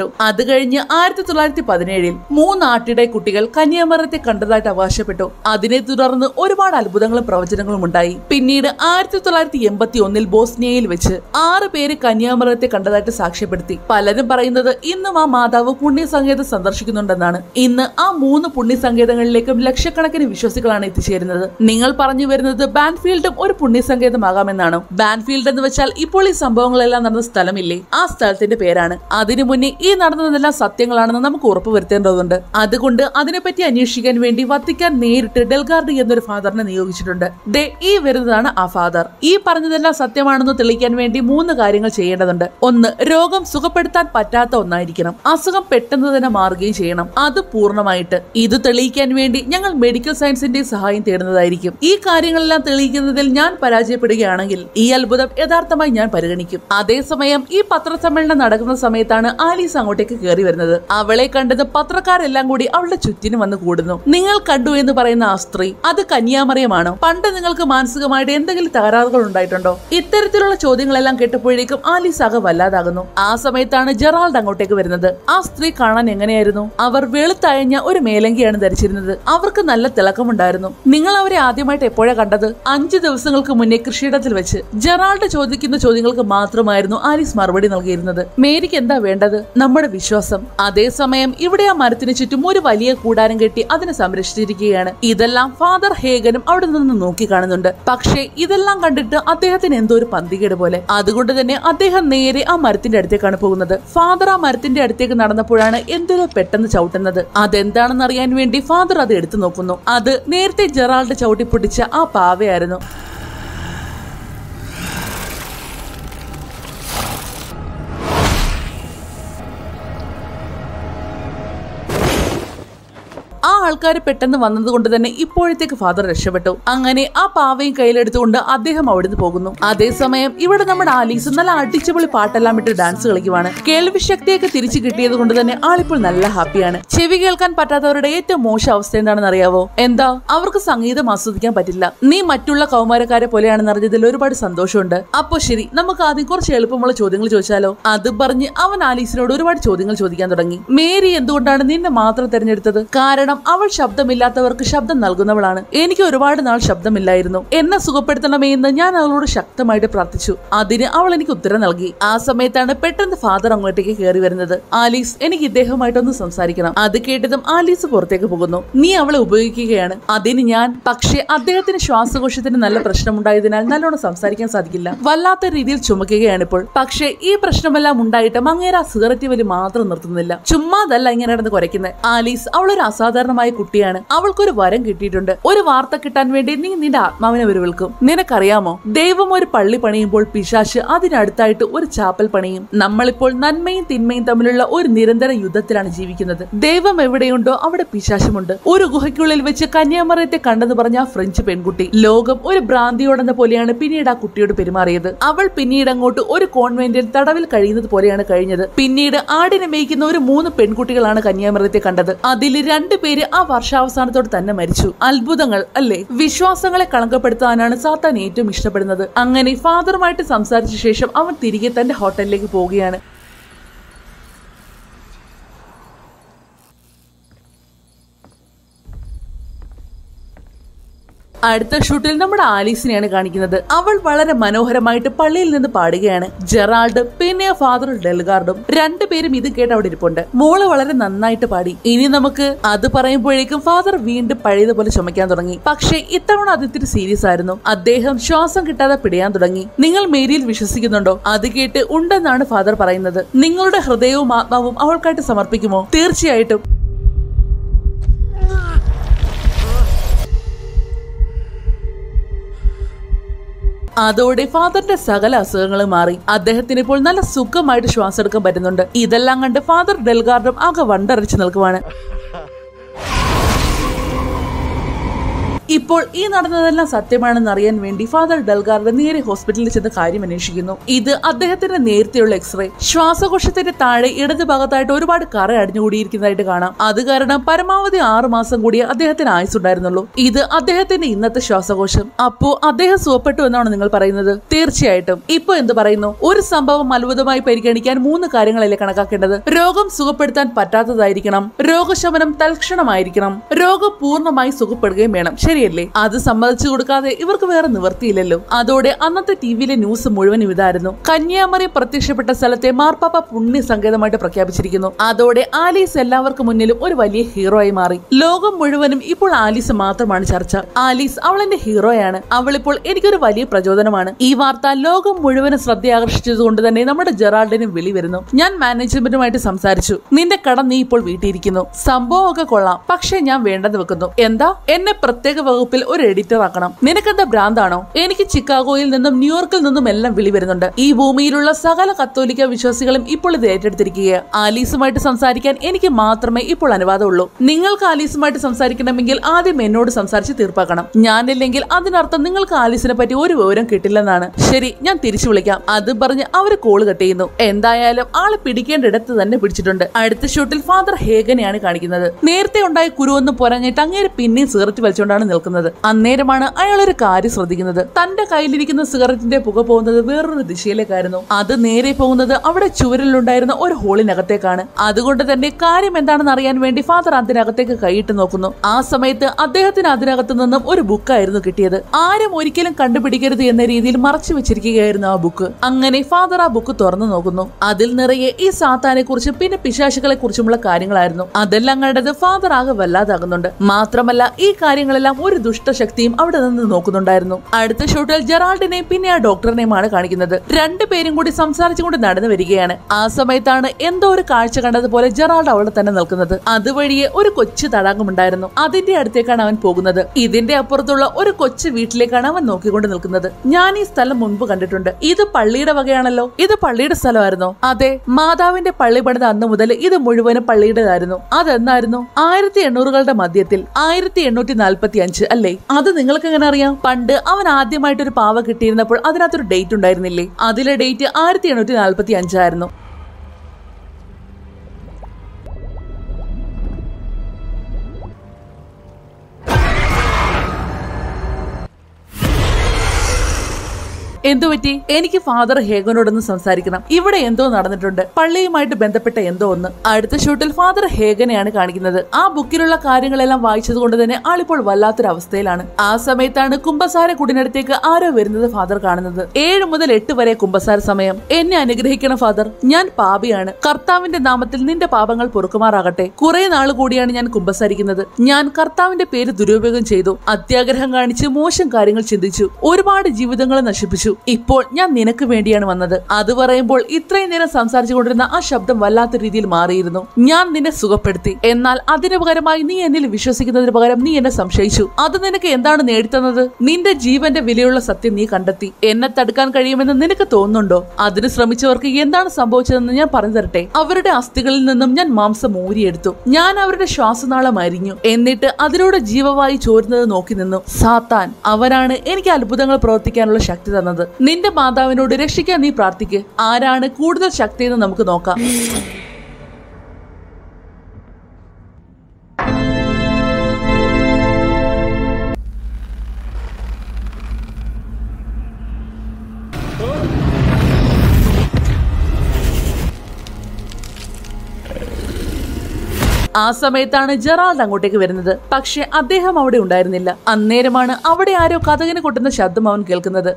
രക്ഷപ്പെട്ടു അത് കഴിഞ്ഞ് ആയിരത്തി തൊള്ളായിരത്തി പതിനേഴിൽ മൂന്ന് ആട്ടിടെ കുട്ടികൾ കന്യാമരത്തെ കണ്ടതായിട്ട് അവകാശപ്പെട്ടു അതിനെ തുടർന്ന് ഒരുപാട് അത്ഭുതങ്ങളും പ്രവചനങ്ങളും ഉണ്ടായി പിന്നീട് ആയിരത്തി തൊള്ളായിരത്തി എൺപത്തി ഒന്നിൽ ബോസ്നിയയിൽ വെച്ച് ആറ് പേര് കന്യാമരത്തെ കണ്ടതായിട്ട് സാക്ഷ്യപ്പെടുത്തി പലരും പറയുന്നത് ഇന്നും ആ മാതാവ് പുണ്യസങ്കേതം സന്ദർശിക്കുന്നുണ്ടെന്നാണ് ഇന്ന് ആ മൂന്ന് പുണ്യസങ്കേതങ്ങളിലേക്കും ലക്ഷക്കണക്കിന് വിശ്വാസികളാണ് എത്തിച്ചേരുന്നത് നിങ്ങൾ പറഞ്ഞു വരുന്നത് ബാൻഫീൽഡും ഒരു പുണ്യസങ്കേതമാകാമെന്നാണോ ബാൻഫീൽഡ് എന്ന് വെച്ചാൽ ഇപ്പോൾ ഈ സംഭവങ്ങളെല്ലാം നടന്ന സ്ഥലമില്ലേ ആ സ്ഥലത്തിന്റെ പേരാണ് അതിനു മുന്നേ ഈ നടന്നതെല്ലാം സത്യങ്ങളാണെന്ന് നമുക്ക് ഉറപ്പുവരുത്തേണ്ടതുണ്ട് അതുകൊണ്ട് അതിനെപ്പറ്റി അന്വേഷിക്കാൻ വേണ്ടി വത്തിക്കാൻ നേരിട്ട് ഡെൽഗാർഡ് എന്നൊരു ഫാദറിനെ നിയോഗിച്ചിട്ടുണ്ട് ദേ ഈ വരുന്നതാണ് ആ ഫാദർ ഈ പറഞ്ഞതെല്ലാം സത്യമാണെന്ന് തെളിയിക്കാൻ വേണ്ടി മൂന്ന് കാര്യങ്ങൾ ചെയ്യേണ്ടതുണ്ട് ഒന്ന് രോഗം സുഖപ്പെടുത്താൻ പറ്റാത്ത ഒന്നായിരിക്കണം അസുഖം പെട്ടെന്ന് തന്നെ മാറുകയും ചെയ്യണം അത് പൂർണ്ണമായിട്ട് ഇത് തെളിയിക്കാൻ വേണ്ടി ഞങ്ങൾ മെഡിക്കൽ സയൻസിന്റെ സഹായം തേടുന്നതായിരിക്കും ഈ കാര്യങ്ങളെല്ലാം തെളിയിക്കുന്നതിൽ ഞാൻ പരാജയപ്പെടുകയാണെങ്കിൽ ഈ അത്ഭുതം യഥാർത്ഥമായി ഞാൻ പരിഗണിക്കും അതേസമയം ഈ പത്രസമ്മേളനം നടക്കുന്ന സമയത്താണ് ആലീസ് അങ്ങോട്ടേക്ക് കയറി വരുന്നത് അവളെ കണ്ടത് പത്രക്കാരെല്ലാം കൂടി അവളുടെ ചുറ്റിനും വന്ന് കൂടുന്നു നിങ്ങൾ കണ്ടു എന്ന് പറയുന്ന ആ സ്ത്രീ അത് കന്യാമറിയമാണോ പണ്ട് നിങ്ങൾക്ക് മാനസികമായിട്ട് എന്തെങ്കിലും തകരാറുകൾ ഉണ്ടായിട്ടുണ്ടോ ഇത്തരത്തിലുള്ള ചോദ്യങ്ങളെല്ലാം കേട്ടപ്പോഴേക്കും ആലീസ് ആകെ വല്ലാതാകുന്നു ആ സമയത്താണ് ജെറാൾഡ് അങ്ങോട്ടേക്ക് വരുന്നത് ആ സ്ത്രീ കാണാൻ എങ്ങനെയായിരുന്നു അവർ വെളുത്തയഞ്ഞ ഒരു മേലങ്കിയാണ് ധരിച്ചിരുന്നത് അവർക്ക് നല്ല തിളക്കമുണ്ടായിരുന്നു നിങ്ങൾ അവരെ ആദ്യമായിട്ട് എപ്പോഴാ കണ്ടത് അഞ്ചു ദിവസങ്ങൾക്ക് മുന്നേ കൃഷിയിടത്തിൽ വെച്ച് ജെറാൾഡ് ചോദിക്കുന്ന ചോദ്യങ്ങൾക്ക് മാത്രമായിരുന്നു ആലീസ് മറുപടി നൽകിയിരുന്നത് മേരിക്ക് എന്താ വേണ്ടത് നമ്മുടെ വിശ്വാസം അതേസമയം ഇവിടെ ആ മരത്തിന് ചുറ്റും ഒരു വലിയ കൂടാരം കെട്ടി അതിനെ സംരക്ഷിച്ചിരിക്കുകയാണ് ഇതെല്ലാം ഫാദർ ഹേഗനും അവിടെ നിന്ന് നോക്കി കാണുന്നുണ്ട് പക്ഷേ ഇതെല്ലാം കണ്ടിട്ട് അദ്ദേഹത്തിന് എന്തോ ഒരു പന്തികേട് പോലെ അതുകൊണ്ട് തന്നെ അദ്ദേഹം നേരെ ആ മരത്തിന്റെ അടുത്തേക്കാണ് പോകുന്നത് ഫാദർ ആ മരത്തിന്റെ അടുത്തേക്ക് നടന്നപ്പോഴാണ് എന്തോ പെട്ടെന്ന് ചവിട്ടുന്നത് അതെന്താണെന്ന് അറിയാൻ വേണ്ടി ഫാദർ അത് എടുത്തു നോക്കുന്നു അത് നേരത്തെ ജെറാൾഡ് ചവിട്ടിപ്പൊട്ടിച്ച ആ പാവയായിരുന്നു ആ ആൾക്കാർ പെട്ടെന്ന് വന്നതുകൊണ്ട് തന്നെ ഇപ്പോഴത്തേക്ക് ഫാദർ രക്ഷപ്പെട്ടു അങ്ങനെ ആ പാവയും കയ്യിലെടുത്തുകൊണ്ട് അദ്ദേഹം അവിടുന്ന് പോകുന്നു അതേസമയം ഇവിടെ നമ്മുടെ ആലീസ് നല്ല അടിച്ചുപൊളി പാട്ടെല്ലാം ഇട്ട് ഡാൻസ് കളിക്കുവാണ് കേൾവി ശക്തിയൊക്കെ തിരിച്ചു കിട്ടിയത് കൊണ്ട് തന്നെ ആളിപ്പോൾ നല്ല ഹാപ്പിയാണ് ചെവി കേൾക്കാൻ പറ്റാത്തവരുടെ ഏറ്റവും മോശം അവസ്ഥ എന്താണെന്ന് അറിയാവോ എന്താ അവർക്ക് സംഗീതം ആസ്വദിക്കാൻ പറ്റില്ല നീ മറ്റുള്ള കൗമാരക്കാരെ പോലെയാണെന്ന് അറിഞ്ഞതിൽ ഒരുപാട് സന്തോഷമുണ്ട് അപ്പോ ശരി നമുക്ക് ആദ്യം കുറച്ച് എളുപ്പമുള്ള ചോദ്യങ്ങൾ ചോദിച്ചാലോ അത് പറഞ്ഞ് അവൻ ആലീസിനോട് ഒരുപാട് ചോദ്യങ്ങൾ ചോദിക്കാൻ തുടങ്ങി മേരി എന്തുകൊണ്ടാണ് നിന്നെ മാത്രം തിരഞ്ഞെടുത്തത് കാരണം അവൾ ശബ്ദമില്ലാത്തവർക്ക് ശബ്ദം നൽകുന്നവളാണ് എനിക്ക് ഒരുപാട് നാൾ ശബ്ദമില്ലായിരുന്നു എന്നെ സുഖപ്പെടുത്തണമേ എന്ന് ഞാൻ അവളോട് ശക്തമായിട്ട് പ്രാർത്ഥിച്ചു അതിന് അവൾ എനിക്ക് ഉത്തരം നൽകി ആ സമയത്താണ് പെട്ടെന്ന് ഫാദർ അങ്ങോട്ടേക്ക് കയറി വരുന്നത് ആലീസ് എനിക്ക് ഇദ്ദേഹമായിട്ടൊന്ന് സംസാരിക്കണം അത് കേട്ടതും ആലീസ് പുറത്തേക്ക് പോകുന്നു നീ അവളെ ഉപയോഗിക്കുകയാണ് അതിന് ഞാൻ പക്ഷേ അദ്ദേഹത്തിന് ശ്വാസകോശത്തിന് നല്ല പ്രശ്നമുണ്ടായതിനാൽ നല്ലോണം സംസാരിക്കാൻ സാധിക്കില്ല വല്ലാത്ത രീതിയിൽ ചുമക്കുകയാണ് ഇപ്പോൾ പക്ഷേ ഈ പ്രശ്നമെല്ലാം ഉണ്ടായിട്ടും അങ്ങേര ആ സിഗരറ്റ് വലി മാത്രം നിർത്തുന്നില്ല ചുമ്മാതല്ല ഇങ്ങനെ നടന്ന് കുരയ്ക്കുന്നത് ആലീസ് അവളൊരു അസാധാരണമായ കുട്ടിയാണ് അവൾക്കൊരു വരം കിട്ടിയിട്ടുണ്ട് ഒരു വാർത്ത കിട്ടാൻ വേണ്ടി നീ നിന്റെ ആത്മാവിനെ വിരവിൽക്കും നിനക്കറിയാമോ ദൈവം ഒരു പള്ളി പണിയുമ്പോൾ പിശാശ് അതിനടുത്തായിട്ട് ഒരു ചാപ്പൽ പണിയും നമ്മളിപ്പോൾ നന്മയും തിന്മയും തമ്മിലുള്ള ഒരു നിരന്തര യുദ്ധത്തിലാണ് ജീവിക്കുന്നത് ദൈവം എവിടെയുണ്ടോ അവിടെ പിശാശുമുണ്ട് ഒരു ഗുഹയ്ക്കുള്ളിൽ വെച്ച് കന്യാമറയത്തെ കണ്ടെന്ന് പറഞ്ഞ ആ ഫ്രഞ്ച് പെൺകുട്ടി ലോകം ഒരു ഭ്രാന്തിയോടെന്ന പോലെയാണ് പിന്നീട് ആ കുട്ടിയോട് പെരുമാറിയത് അവൾ പിന്നീട് അങ്ങോട്ട് ഒരു കോൺവെന്റിൽ തടവിൽ കഴിയുന്നത് പോലെയാണ് കഴിഞ്ഞത് പിന്നീട് ആടിനെ മേയ്ക്കുന്ന ഒരു മൂന്ന് പെൺകുട്ടികളാണ് കന്യാമൃഗത്തെ കണ്ടത് അതിൽ രണ്ടുപേര് ആ വർഷാവസാനത്തോടെ തന്നെ മരിച്ചു അത്ഭുതങ്ങൾ അല്ലേ വിശ്വാസങ്ങളെ കളങ്കപ്പെടുത്താനാണ് സാത്താൻ ഏറ്റവും ഇഷ്ടപ്പെടുന്നത് അങ്ങനെ ഫാദറുമായിട്ട് സംസാരിച്ച ശേഷം അവൻ തിരികെ തന്റെ ഹോട്ടലിലേക്ക് പോവുകയാണ് അടുത്ത ഷൂട്ടിൽ നമ്മുടെ ആലീസിനെയാണ് കാണിക്കുന്നത് അവൾ വളരെ മനോഹരമായിട്ട് പള്ളിയിൽ നിന്ന് പാടുകയാണ് ജെറാൾഡ് പിന്നെ ഫാദർ ഡെൽഗാർഡും രണ്ടുപേരും ഇത് കേട്ട് അവിടെ ഇരിപ്പുണ്ട് മോള് വളരെ നന്നായിട്ട് പാടി ഇനി നമുക്ക് അത് പറയുമ്പോഴേക്കും ഫാദർ വീണ്ടും പഴയതുപോലെ ചുമക്കാൻ തുടങ്ങി പക്ഷേ ഇത്തവണ അത് ഇത്തിരി സീരിയസ് ആയിരുന്നു അദ്ദേഹം ശ്വാസം കിട്ടാതെ പിടയാൻ തുടങ്ങി നിങ്ങൾ മേരിയിൽ വിശ്വസിക്കുന്നുണ്ടോ അത് കേട്ട് ഉണ്ടെന്നാണ് ഫാദർ പറയുന്നത് നിങ്ങളുടെ ഹൃദയവും ആത്മാവും അവൾക്കായിട്ട് സമർപ്പിക്കുമോ തീർച്ചയായിട്ടും അതോടെ ഫാദറിന്റെ സകല അസുഖങ്ങളും മാറി അദ്ദേഹത്തിന് ഇപ്പോൾ നല്ല സുഖമായിട്ട് ശ്വാസം എടുക്കാൻ പറ്റുന്നുണ്ട് ഇതെല്ലാം കണ്ട് ഫാദർ ഡെൽഗാർഡും ആകെ വണ്ടറിച്ച് നിൽക്കുവാണ് ഇപ്പോൾ ഈ നടന്നതെല്ലാം സത്യമാണെന്ന് അറിയാൻ വേണ്ടി ഫാദർ ഡൽഗാർഡ് നേരെ ഹോസ്പിറ്റലിൽ ചെന്ന് കാര്യം അന്വേഷിക്കുന്നു ഇത് അദ്ദേഹത്തിന്റെ നേരത്തെയുള്ള എക്സ്റേ ശ്വാസകോശത്തിന്റെ താഴെ ഇടത് ഭാഗത്തായിട്ട് ഒരുപാട് കറ അടിഞ്ഞുകൂടിയിരിക്കുന്നതായിട്ട് കാണാം അത് കാരണം പരമാവധി ആറു മാസം കൂടി അദ്ദേഹത്തിന് ആയുസുണ്ടായിരുന്നുള്ളൂ ഇത് അദ്ദേഹത്തിന്റെ ഇന്നത്തെ ശ്വാസകോശം അപ്പോ അദ്ദേഹം സുഖപ്പെട്ടു എന്നാണ് നിങ്ങൾ പറയുന്നത് തീർച്ചയായിട്ടും ഇപ്പൊ എന്ത് പറയുന്നു ഒരു സംഭവം അത്ഭുതമായി പരിഗണിക്കാൻ മൂന്ന് കാര്യങ്ങളല്ലേ കണക്കാക്കേണ്ടത് രോഗം സുഖപ്പെടുത്താൻ പറ്റാത്തതായിരിക്കണം രോഗശമനം തൽക്ഷണമായിരിക്കണം രോഗം പൂർണ്ണമായി സുഖപ്പെടുകയും വേണം ശരിയല്ലേ അത് സമ്മതിച്ചു കൊടുക്കാതെ ഇവർക്ക് വേറെ നിവർത്തിയില്ലല്ലോ അതോടെ അന്നത്തെ ടിവിയിലെ ന്യൂസ് മുഴുവനും ഇതായിരുന്നു കന്യാമറി പ്രത്യക്ഷപ്പെട്ട സ്ഥലത്തെ മാർപ്പാപ്പ പുണ്യ സങ്കേതമായിട്ട് പ്രഖ്യാപിച്ചിരിക്കുന്നു അതോടെ ആലീസ് എല്ലാവർക്കും മുന്നിലും ഒരു വലിയ ഹീറോ ആയി മാറി ലോകം മുഴുവനും ഇപ്പോൾ ആലീസ് മാത്രമാണ് ചർച്ച ആലീസ് അവൾ എന്റെ ഹീറോയാണ് അവൾ ഇപ്പോൾ എനിക്കൊരു വലിയ പ്രചോദനമാണ് ഈ വാർത്ത ലോകം മുഴുവനും ശ്രദ്ധ ആകർഷിച്ചതുകൊണ്ട് തന്നെ നമ്മുടെ ജെറാൾഡിന് വിളി വരുന്നു ഞാൻ മാനേജ്മെന്റുമായിട്ട് സംസാരിച്ചു നിന്റെ കടം നീ ഇപ്പോൾ വീട്ടിയിരിക്കുന്നു സംഭവമൊക്കെ കൊള്ളാം പക്ഷെ ഞാൻ വേണ്ടെന്ന് വെക്കുന്നു എന്താ എന്നെ പ്രത്യേക വകുപ്പിൽ ഒരു എഡിറ്റർ ആക്കണം നിനക്കെന്താ ഭ്രാന്താണോ എനിക്ക് ചിക്കാഗോയിൽ നിന്നും ന്യൂയോർക്കിൽ നിന്നും എല്ലാം വിളി വരുന്നുണ്ട് ഈ ഭൂമിയിലുള്ള സകല കത്തോലിക്ക വിശ്വാസികളും ഇപ്പോൾ ഇത് ഏറ്റെടുത്തിരിക്കുകയാണ് ആലീസുമായിട്ട് സംസാരിക്കാൻ എനിക്ക് മാത്രമേ ഇപ്പോൾ അനുവാദമുള്ളൂ നിങ്ങൾക്ക് ആലീസുമായിട്ട് സംസാരിക്കണമെങ്കിൽ ആദ്യം എന്നോട് സംസാരിച്ച് തീർപ്പാക്കണം ഞാനില്ലെങ്കിൽ അതിനർത്ഥം നിങ്ങൾക്ക് ആലീസിനെ പറ്റി ഒരു വിവരം കിട്ടില്ലെന്നാണ് ശരി ഞാൻ തിരിച്ചു വിളിക്കാം അത് പറഞ്ഞ് അവര് കോള് കട്ട് ചെയ്യുന്നു എന്തായാലും ആള് പിടിക്കേണ്ട ഇടത്ത് തന്നെ പിടിച്ചിട്ടുണ്ട് അടുത്ത ഷൂട്ടിൽ ഫാദർ ഹേഗനെയാണ് കാണിക്കുന്നത് നേരത്തെ ഉണ്ടായ കുരുവെന്ന് പൊരഞ്ഞിട്ട് അങ്ങേര് പിന്നെയും സിഗരറ്റ് വലിച്ചുകൊണ്ടാണ് നിൽക്കുന്നത് അന്നേരമാണ് അയാൾ ഒരു കാര്യം ശ്രദ്ധിക്കുന്നത് തന്റെ കയ്യിലിരിക്കുന്ന സിഗരറ്റിന്റെ പുക പോകുന്നത് വേറൊരു ദിശയിലേക്കായിരുന്നു അത് നേരെ പോകുന്നത് അവിടെ ചുവരിലുണ്ടായിരുന്ന ഒരു ഹോളിനകത്തേക്കാണ് അതുകൊണ്ട് തന്നെ കാര്യം എന്താണെന്ന് അറിയാൻ വേണ്ടി ഫാദർ അതിനകത്തേക്ക് കൈയിട്ട് നോക്കുന്നു ആ സമയത്ത് അദ്ദേഹത്തിന് അതിനകത്ത് നിന്നും ഒരു ബുക്കായിരുന്നു കിട്ടിയത് ആരും ഒരിക്കലും കണ്ടുപിടിക്കരുത് എന്ന രീതിയിൽ മറച്ചു വെച്ചിരിക്കുകയായിരുന്നു ആ ബുക്ക് അങ്ങനെ ഫാദർ ആ ബുക്ക് തുറന്നു നോക്കുന്നു അതിൽ നിറയെ ഈ സാത്താനെ കുറിച്ചും പിന്നെ പിശാശുകളെ കുറിച്ചുമുള്ള കാര്യങ്ങളായിരുന്നു അതെല്ലാം കണ്ടത് ഫാദർ ആകെ വല്ലാതാകുന്നുണ്ട് മാത്രമല്ല ഈ കാര്യങ്ങളെല്ലാം ഒരു ദുഷ്ടശക്തിയും അവിടെ നിന്ന് നോക്കുന്നുണ്ടായിരുന്നു അടുത്ത ഷൂട്ടിൽ ജെറാൾഡിനെയും പിന്നെ ആ ഡോക്ടറിനെയുമാണ് കാണിക്കുന്നത് രണ്ടുപേരും കൂടി സംസാരിച്ചുകൊണ്ട് നടന്നു വരികയാണ് ആ സമയത്താണ് എന്തോ ഒരു കാഴ്ച കണ്ടതുപോലെ ജെറാൾഡ് അവിടെ തന്നെ നിൽക്കുന്നത് അതുവഴിയെ ഒരു കൊച്ചു തടാകമുണ്ടായിരുന്നു അതിന്റെ അടുത്തേക്കാണ് അവൻ പോകുന്നത് ഇതിന്റെ അപ്പുറത്തുള്ള ഒരു കൊച്ചു വീട്ടിലേക്കാണ് അവൻ നോക്കിക്കൊണ്ട് നിൽക്കുന്നത് ഞാൻ ഈ സ്ഥലം മുൻപ് കണ്ടിട്ടുണ്ട് ഇത് പള്ളിയുടെ വകയാണല്ലോ ഇത് പള്ളിയുടെ സ്ഥലമായിരുന്നോ അതെ മാതാവിന്റെ പള്ളി പണിത അന്ന് മുതൽ ഇത് മുഴുവനും പള്ളിയുടേതായിരുന്നു അതെന്നായിരുന്നു ആയിരത്തി എണ്ണൂറുകളുടെ മധ്യത്തിൽ ആയിരത്തി എണ്ണൂറ്റി നാൽപ്പത്തി അഞ്ച് അല്ലേ അത് നിങ്ങൾക്ക് എങ്ങനെ അറിയാം പണ്ട് അവൻ ആദ്യമായിട്ട് ഒരു പാവ കിട്ടിയിരുന്നപ്പോൾ അതിനകത്തൊരു ഡേറ്റ് ഉണ്ടായിരുന്നില്ലേ അതിലെ ഡേറ്റ് ആയിരത്തി എണ്ണൂറ്റി നാൽപ്പത്തി അഞ്ചായിരുന്നു എന്തു പറ്റി എനിക്ക് ഫാദർ ഹേഗനോടൊന്ന് സംസാരിക്കണം ഇവിടെ എന്തോ നടന്നിട്ടുണ്ട് പള്ളിയുമായിട്ട് ബന്ധപ്പെട്ട എന്തോ ഒന്ന് അടുത്ത ഷൂട്ടിൽ ഫാദർ ഹേഗനെയാണ് കാണിക്കുന്നത് ആ ബുക്കിലുള്ള കാര്യങ്ങളെല്ലാം വായിച്ചത് കൊണ്ട് തന്നെ ആളിപ്പോൾ വല്ലാത്തൊരു അവസ്ഥയിലാണ് ആ സമയത്താണ് കുംഭസാര കുടിനടുത്തേക്ക് ആരോ വരുന്നത് ഫാദർ കാണുന്നത് ഏഴ് മുതൽ എട്ട് വരെ കുംഭസാര സമയം എന്നെ അനുഗ്രഹിക്കണം ഫാദർ ഞാൻ പാപിയാണ് കർത്താവിന്റെ നാമത്തിൽ നിന്റെ പാപങ്ങൾ പൊറുക്കുമാറാകട്ടെ കുറെ നാൾ കൂടിയാണ് ഞാൻ കുംഭസാരിക്കുന്നത് ഞാൻ കർത്താവിന്റെ പേര് ദുരുപയോഗം ചെയ്തു അത്യാഗ്രഹം കാണിച്ച് മോശം കാര്യങ്ങൾ ചിന്തിച്ചു ഒരുപാട് ജീവിതങ്ങൾ നശിപ്പിച്ചു ഇപ്പോൾ ഞാൻ നിനക്ക് വേണ്ടിയാണ് വന്നത് അത് പറയുമ്പോൾ ഇത്രയും നേരം സംസാരിച്ചു കൊണ്ടിരുന്ന ആ ശബ്ദം വല്ലാത്ത രീതിയിൽ മാറിയിരുന്നു ഞാൻ നിന്നെ സുഖപ്പെടുത്തി എന്നാൽ അതിനു പകരമായി നീ എന്നിൽ വിശ്വസിക്കുന്നതിന് പകരം നീ എന്നെ സംശയിച്ചു അത് നിനക്ക് എന്താണ് നേടിത്തന്നത് നിന്റെ ജീവന്റെ വിലയുള്ള സത്യം നീ കണ്ടെത്തി എന്നെ തടുക്കാൻ കഴിയുമെന്ന് നിനക്ക് തോന്നുന്നുണ്ടോ അതിന് ശ്രമിച്ചവർക്ക് എന്താണ് സംഭവിച്ചതെന്ന് ഞാൻ പറഞ്ഞു തരട്ടെ അവരുടെ അസ്ഥികളിൽ നിന്നും ഞാൻ മാംസം ഊരിയെടുത്തു ഞാൻ അവരുടെ ശ്വാസനാളം അരിഞ്ഞു എന്നിട്ട് അതിലൂടെ ജീവവായു ചോരുന്നത് നോക്കി നിന്നു സാത്താൻ അവനാണ് എനിക്ക് അത്ഭുതങ്ങൾ പ്രവർത്തിക്കാനുള്ള ശക്തി തന്നത് നിന്റെ മാതാവിനോട് രക്ഷിക്കാൻ നീ പ്രാർത്ഥിക്ക് ആരാണ് കൂടുതൽ ശക്തിയെന്ന് നമുക്ക് നോക്കാം ആ സമയത്താണ് ജെറാൾഡ് അങ്ങോട്ടേക്ക് വരുന്നത് പക്ഷെ അദ്ദേഹം അവിടെ ഉണ്ടായിരുന്നില്ല അന്നേരമാണ് അവിടെ ആരോ കഥകിന് കൊട്ടുന്ന ശബ്ദം അവൻ കേൾക്കുന്നത്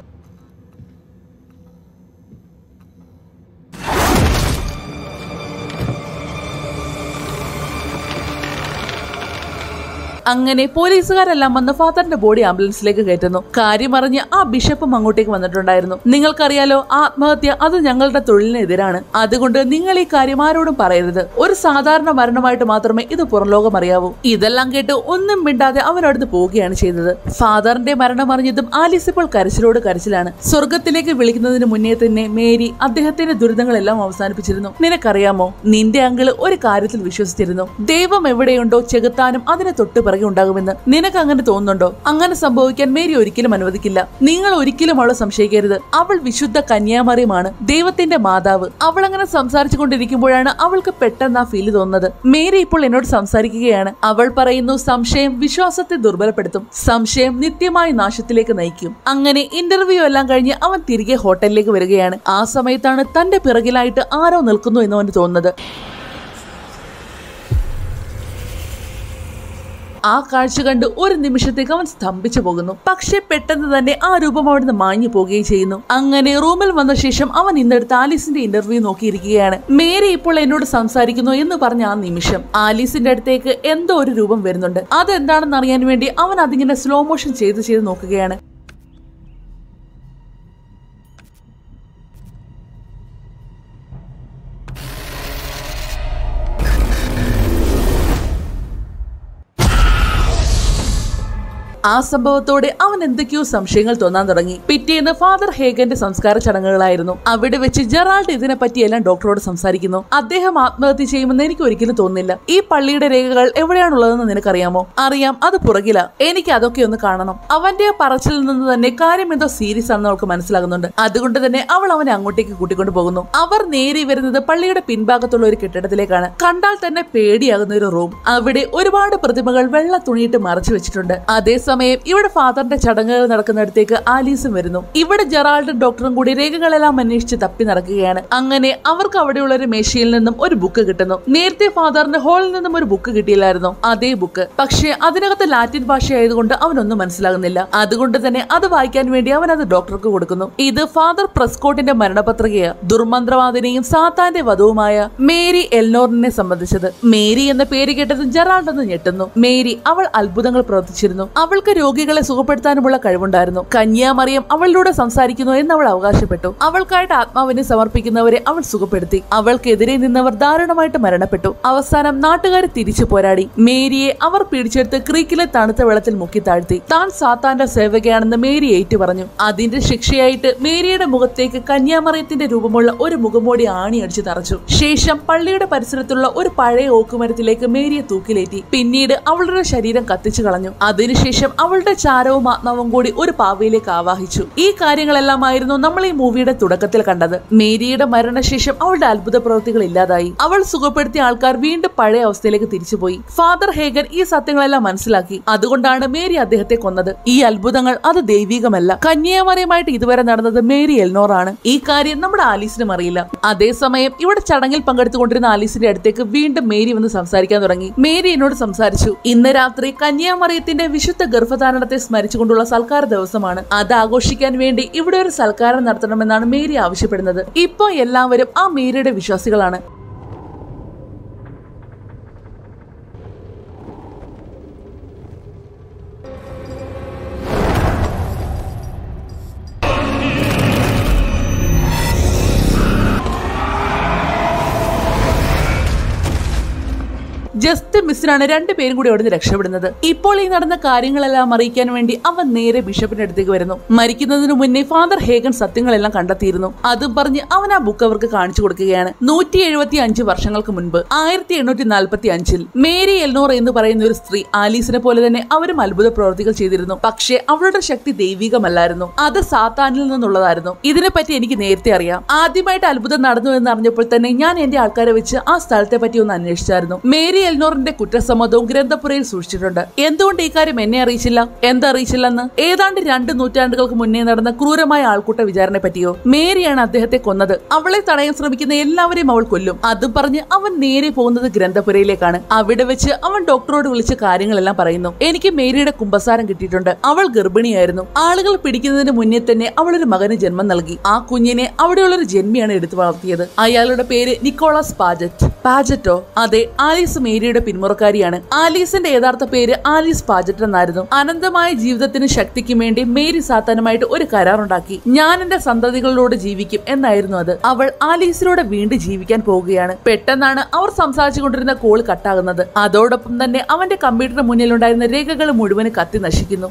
അങ്ങനെ പോലീസുകാരെല്ലാം വന്ന് ഫാദറിന്റെ ബോഡി ആംബുലൻസിലേക്ക് കയറ്റുന്നു കാര്യമറിഞ്ഞ് ആ ബിഷപ്പും അങ്ങോട്ടേക്ക് വന്നിട്ടുണ്ടായിരുന്നു നിങ്ങൾക്കറിയാലോ ആത്മഹത്യ അത് ഞങ്ങളുടെ തൊഴിലിനെതിരാണ് അതുകൊണ്ട് നിങ്ങൾ ഈ കാര്യം ആരോടും പറയരുത് ഒരു സാധാരണ മരണമായിട്ട് മാത്രമേ ഇത് പുറംലോകം അറിയാവൂ ഇതെല്ലാം കേട്ട് ഒന്നും മിണ്ടാതെ അവനടുത്ത് പോവുകയാണ് ചെയ്തത് ഫാദറിന്റെ മരണം അറിഞ്ഞതും ആലീസ് ഇപ്പോൾ കരച്ചിലോട് കരച്ചിലാണ് സ്വർഗത്തിലേക്ക് വിളിക്കുന്നതിന് മുന്നേ തന്നെ മേരി അദ്ദേഹത്തിന്റെ ദുരിതങ്ങളെല്ലാം അവസാനിപ്പിച്ചിരുന്നു നിനക്കറിയാമോ നിന്റെ അങ്കിള് ഒരു കാര്യത്തിൽ വിശ്വസിച്ചിരുന്നു ദൈവം എവിടെയുണ്ടോ ചെകുത്താനും അതിനെ തൊട്ട് പിറകെ പിറകെ ഉണ്ടാകുമെന്ന് നിനക്ക് അങ്ങനെ തോന്നുന്നുണ്ടോ അങ്ങനെ സംഭവിക്കാൻ മേരി ഒരിക്കലും അനുവദിക്കില്ല നിങ്ങൾ ഒരിക്കലും അവളെ സംശയിക്കരുത് അവൾ വിശുദ്ധ കന്യാമറിയമാണ് ദൈവത്തിന്റെ മാതാവ് അവൾ അങ്ങനെ സംസാരിച്ചു കൊണ്ടിരിക്കുമ്പോഴാണ് അവൾക്ക് പെട്ടെന്ന് ആ ഫീല് തോന്നുന്നത് മേരി ഇപ്പോൾ എന്നോട് സംസാരിക്കുകയാണ് അവൾ പറയുന്നു സംശയം വിശ്വാസത്തെ ദുർബലപ്പെടുത്തും സംശയം നിത്യമായ നാശത്തിലേക്ക് നയിക്കും അങ്ങനെ ഇന്റർവ്യൂ എല്ലാം കഴിഞ്ഞ് അവൻ തിരികെ ഹോട്ടലിലേക്ക് വരികയാണ് ആ സമയത്താണ് തന്റെ പിറകിലായിട്ട് ആരോ നിൽക്കുന്നു എന്ന് അവന് തോന്നുന്നത് ആ കാഴ്ച കണ്ട് ഒരു നിമിഷത്തേക്ക് അവൻ സ്തംഭിച്ചു പോകുന്നു പക്ഷെ പെട്ടെന്ന് തന്നെ ആ രൂപം അവിടുന്ന് മാഞ്ഞു പോവുകയും ചെയ്യുന്നു അങ്ങനെ റൂമിൽ വന്ന ശേഷം അവൻ ഇന്നെടുത്ത് ആലീസിന്റെ ഇന്റർവ്യൂ നോക്കിയിരിക്കുകയാണ് മേരി ഇപ്പോൾ എന്നോട് സംസാരിക്കുന്നു എന്ന് പറഞ്ഞ ആ നിമിഷം ആലീസിന്റെ അടുത്തേക്ക് എന്തോ ഒരു രൂപം വരുന്നുണ്ട് അതെന്താണെന്ന് അറിയാൻ വേണ്ടി അവൻ അതിങ്ങനെ സ്ലോ മോഷൻ ചെയ്ത് ചെയ്ത് നോക്കുകയാണ് ആ സംഭവത്തോടെ അവൻ എന്തൊക്കെയോ സംശയങ്ങൾ തോന്നാൻ തുടങ്ങി പിറ്റേന്ന് ഫാദർ ഹേഗന്റെ സംസ്കാര ചടങ്ങുകളായിരുന്നു അവിടെ വെച്ച് ജെറാൾഡ് ഇതിനെ പറ്റിയെല്ലാം ഡോക്ടറോട് സംസാരിക്കുന്നു അദ്ദേഹം ആത്മഹത്യ ചെയ്യുമെന്ന് എനിക്ക് ഒരിക്കലും തോന്നുന്നില്ല ഈ പള്ളിയുടെ രേഖകൾ എവിടെയാണുള്ളതെന്ന് നിനക്കറിയാമോ അറിയാം അത് പുറകില എനിക്ക് അതൊക്കെ ഒന്ന് കാണണം അവന്റെ പറച്ചിൽ നിന്ന് തന്നെ കാര്യം എന്തോ സീരിയസ് ആണെന്ന് അവൾക്ക് മനസ്സിലാകുന്നുണ്ട് അതുകൊണ്ട് തന്നെ അവൾ അവനെ അങ്ങോട്ടേക്ക് കൂട്ടിക്കൊണ്ടു പോകുന്നു അവർ നേരെ വരുന്നത് പള്ളിയുടെ പിൻഭാഗത്തുള്ള ഒരു കെട്ടിടത്തിലേക്കാണ് കണ്ടാൽ തന്നെ പേടിയാകുന്ന ഒരു റൂം അവിടെ ഒരുപാട് പ്രതിമകൾ വെള്ള തുണിയിട്ട് മറച്ചു വെച്ചിട്ടുണ്ട് അതേസമയം ഇവിടെ ഫാദറിന്റെ ചടങ്ങുകൾ നടക്കുന്നിടത്തേക്ക് ആലീസും വരുന്നു ഇവിടെ ജെറാൾഡും ഡോക്ടറും കൂടി രേഖകളെല്ലാം അന്വേഷിച്ച് തപ്പി നടക്കുകയാണ് അങ്ങനെ അവർക്ക് അവിടെയുള്ള ഒരു മേശയിൽ നിന്നും ഒരു ബുക്ക് കിട്ടുന്നു നേരത്തെ ഫാദറിന്റെ ഹാളിൽ നിന്നും ഒരു ബുക്ക് കിട്ടിയില്ലായിരുന്നു അതേ ബുക്ക് പക്ഷേ അതിനകത്ത് ലാറ്റിൻ ഭാഷയായതുകൊണ്ട് അവനൊന്നും മനസ്സിലാകുന്നില്ല അതുകൊണ്ട് തന്നെ അത് വായിക്കാൻ വേണ്ടി അവൻ അത് ഡോക്ടർക്ക് കൊടുക്കുന്നു ഇത് ഫാദർ പ്രസ്കോട്ടിന്റെ മരണപത്രികയാ ദുർമന്ത്രവാദിനെയും സാത്താന്റെ വധുവുമായ മേരി എൽനോറിനെ സംബന്ധിച്ചത് മേരി എന്ന പേര് കേട്ടതും ജെറാൾഡ് ഒന്ന് ഞെട്ടുന്നു മേരി അവൾ അത്ഭുതങ്ങൾ പ്രവർത്തിച്ചിരുന്നു അവൾക്ക് രോഗികളെ സുഖപ്പെടുത്താനുമുള്ള കഴിവുണ്ടായിരുന്നു കന്യാമറിയം അവളിലൂടെ സംസാരിക്കുന്നു എന്ന് അവൾ അവകാശപ്പെട്ടു അവൾക്കായിട്ട് ആത്മാവിനെ സമർപ്പിക്കുന്നവരെ അവൾ സുഖപ്പെടുത്തി അവൾക്കെതിരെ നിന്നവർ ദാരുണമായിട്ട് മരണപ്പെട്ടു അവസാനം നാട്ടുകാർ തിരിച്ചു പോരാടി മേരിയെ അവർ പിടിച്ചെടുത്ത് ക്രീക്കിലെ തണുത്ത വെള്ളത്തിൽ മുക്കി താഴ്ത്തി താൻ സാത്താന്റെ സേവകയാണെന്ന് മേരി ഏറ്റു പറഞ്ഞു അതിന്റെ ശിക്ഷയായിട്ട് മേരിയുടെ മുഖത്തേക്ക് കന്യാമറിയത്തിന്റെ രൂപമുള്ള ഒരു മുഖമോടി ആണി അടിച്ചു തറച്ചു ശേഷം പള്ളിയുടെ പരിസരത്തുള്ള ഒരു പഴയ ഓക്കുമരത്തിലേക്ക് മേരിയെ തൂക്കിലേറ്റി പിന്നീട് അവളുടെ ശരീരം കത്തിച്ചു കളഞ്ഞു അതിനുശേഷം അവളുടെ ചാരവും ആത്മാവും കൂടി ഒരു പാവയിലേക്ക് ആവാഹിച്ചു ഈ കാര്യങ്ങളെല്ലാമായിരുന്നു നമ്മൾ ഈ മൂവിയുടെ തുടക്കത്തിൽ കണ്ടത് മേരിയുടെ മരണശേഷം അവളുടെ അത്ഭുത പ്രവൃത്തികൾ ഇല്ലാതായി അവൾ സുഖപ്പെടുത്തിയ ആൾക്കാർ വീണ്ടും പഴയ അവസ്ഥയിലേക്ക് തിരിച്ചുപോയി ഫാദർ ഹേഗൻ ഈ സത്യങ്ങളെല്ലാം മനസ്സിലാക്കി അതുകൊണ്ടാണ് മേരി അദ്ദേഹത്തെ കൊന്നത് ഈ അത്ഭുതങ്ങൾ അത് ദൈവികമല്ല കന്യാമറിയമായിട്ട് ഇതുവരെ നടന്നത് മേരി എൽനോറാണ് ഈ കാര്യം നമ്മുടെ ആലീസിനും അറിയില്ല അതേസമയം ഇവിടെ ചടങ്ങിൽ പങ്കെടുത്തുകൊണ്ടിരുന്ന ആലീസിന്റെ അടുത്തേക്ക് വീണ്ടും മേരി വന്ന് സംസാരിക്കാൻ തുടങ്ങി മേരി എന്നോട് സംസാരിച്ചു ഇന്ന് രാത്രി കന്യാമറിയത്തിന്റെ വിശുദ്ധ ഗർഭധാരണത്തെ സ്മരിച്ചുകൊണ്ടുള്ള സൽക്കാര ദിവസമാണ് അത് ആഘോഷിക്കാൻ വേണ്ടി ഇവിടെ ഒരു സൽക്കാരം നടത്തണമെന്നാണ് മേരി ആവശ്യപ്പെടുന്നത് ഇപ്പോ എല്ലാവരും ആ മേരിയുടെ വിശ്വാസികളാണ് ജസ്റ്റ് മിസ്സിനാണ് രണ്ടുപേരും കൂടി അവിടുന്ന് രക്ഷപ്പെടുന്നത് ഇപ്പോൾ ഈ നടന്ന കാര്യങ്ങളെല്ലാം അറിയിക്കാൻ വേണ്ടി അവൻ നേരെ ബിഷപ്പിന്റെ അടുത്തേക്ക് വരുന്നു മരിക്കുന്നതിന് മുന്നേ ഫാദർ ഹേഗൻ സത്യങ്ങളെല്ലാം കണ്ടെത്തിയിരുന്നു അതും പറഞ്ഞ് അവൻ ആ ബുക്ക് അവർക്ക് കാണിച്ചു കൊടുക്കുകയാണ് നൂറ്റി എഴുപത്തി അഞ്ച് വർഷങ്ങൾക്ക് മുൻപ് ആയിരത്തി എണ്ണൂറ്റി നാൽപ്പത്തി അഞ്ചിൽ മേരി എൽനോർ എന്ന് പറയുന്ന ഒരു സ്ത്രീ ആലീസിനെ പോലെ തന്നെ അവരും അത്ഭുത പ്രവർത്തികൾ ചെയ്തിരുന്നു പക്ഷേ അവളുടെ ശക്തി ദൈവികമല്ലായിരുന്നു അത് സാത്താനിൽ നിന്നുള്ളതായിരുന്നു ഇതിനെപ്പറ്റി എനിക്ക് നേരത്തെ അറിയാം ആദ്യമായിട്ട് അത്ഭുതം നടന്നു എന്ന് അറിഞ്ഞപ്പോൾ തന്നെ ഞാൻ എന്റെ ആൾക്കാരെ വെച്ച് ആ സ്ഥലത്തെ പറ്റി ഒന്ന് അന്വേഷിച്ചായിരുന്നു മേരി എൽനോറിന്റെ കുറ്റസമ്മതവും ഗ്രന്ഥപുരയിൽ സൂക്ഷിച്ചിട്ടുണ്ട് എന്തുകൊണ്ട് ഈ കാര്യം എന്നെ അറിയിച്ചില്ല എന്തറിയിച്ചില്ലെന്ന് ഏതാണ്ട് രണ്ട് നൂറ്റാണ്ടുകൾക്ക് മുന്നേ നടന്ന ക്രൂരമായ ആൾക്കൂട്ട വിചാരണയെ പറ്റിയോ മേരിയാണ് അദ്ദേഹത്തെ കൊന്നത് അവളെ തടയാൻ ശ്രമിക്കുന്ന എല്ലാവരെയും അവൾ കൊല്ലും അതും പറഞ്ഞ് അവൻ നേരെ പോകുന്നത് ഗ്രന്ഥപുരയിലേക്കാണ് അവിടെ വെച്ച് അവൻ ഡോക്ടറോട് വിളിച്ച് കാര്യങ്ങളെല്ലാം പറയുന്നു എനിക്ക് മേരിയുടെ കുമ്പസാരം കിട്ടിയിട്ടുണ്ട് അവൾ ഗർഭിണിയായിരുന്നു ആളുകൾ പിടിക്കുന്നതിന് മുന്നേ തന്നെ അവൾ ഒരു മകന് ജന്മം നൽകി ആ കുഞ്ഞിനെ അവിടെയുള്ള ഒരു ജന്മിയാണ് എടുത്തു വളർത്തിയത് അയാളുടെ പേര് നിക്കോളാസ് പാജറ്റ് പാജറ്റോ അതെ ആലീസ് മേരിയുടെ പിന്മുറക്കാരിയാണ് ആലീസിന്റെ യഥാർത്ഥ പേര് ആലീസ് പാജറ്റ് എന്നായിരുന്നു അനന്തമായ ജീവിതത്തിന് ശക്തിക്കും വേണ്ടി മേരി സാത്താനുമായിട്ട് ഒരു കരാറുണ്ടാക്കി ഞാൻ എന്റെ സന്തതികളിലൂടെ ജീവിക്കും എന്നായിരുന്നു അത് അവൾ ആലീസിലൂടെ വീണ്ടും ജീവിക്കാൻ പോവുകയാണ് പെട്ടെന്നാണ് അവർ സംസാരിച്ചു കൊണ്ടിരുന്ന കോൾ കട്ടാകുന്നത് അതോടൊപ്പം തന്നെ അവന്റെ കമ്പ്യൂട്ടറിന് മുന്നിലുണ്ടായിരുന്ന രേഖകൾ മുഴുവൻ കത്തി നശിക്കുന്നു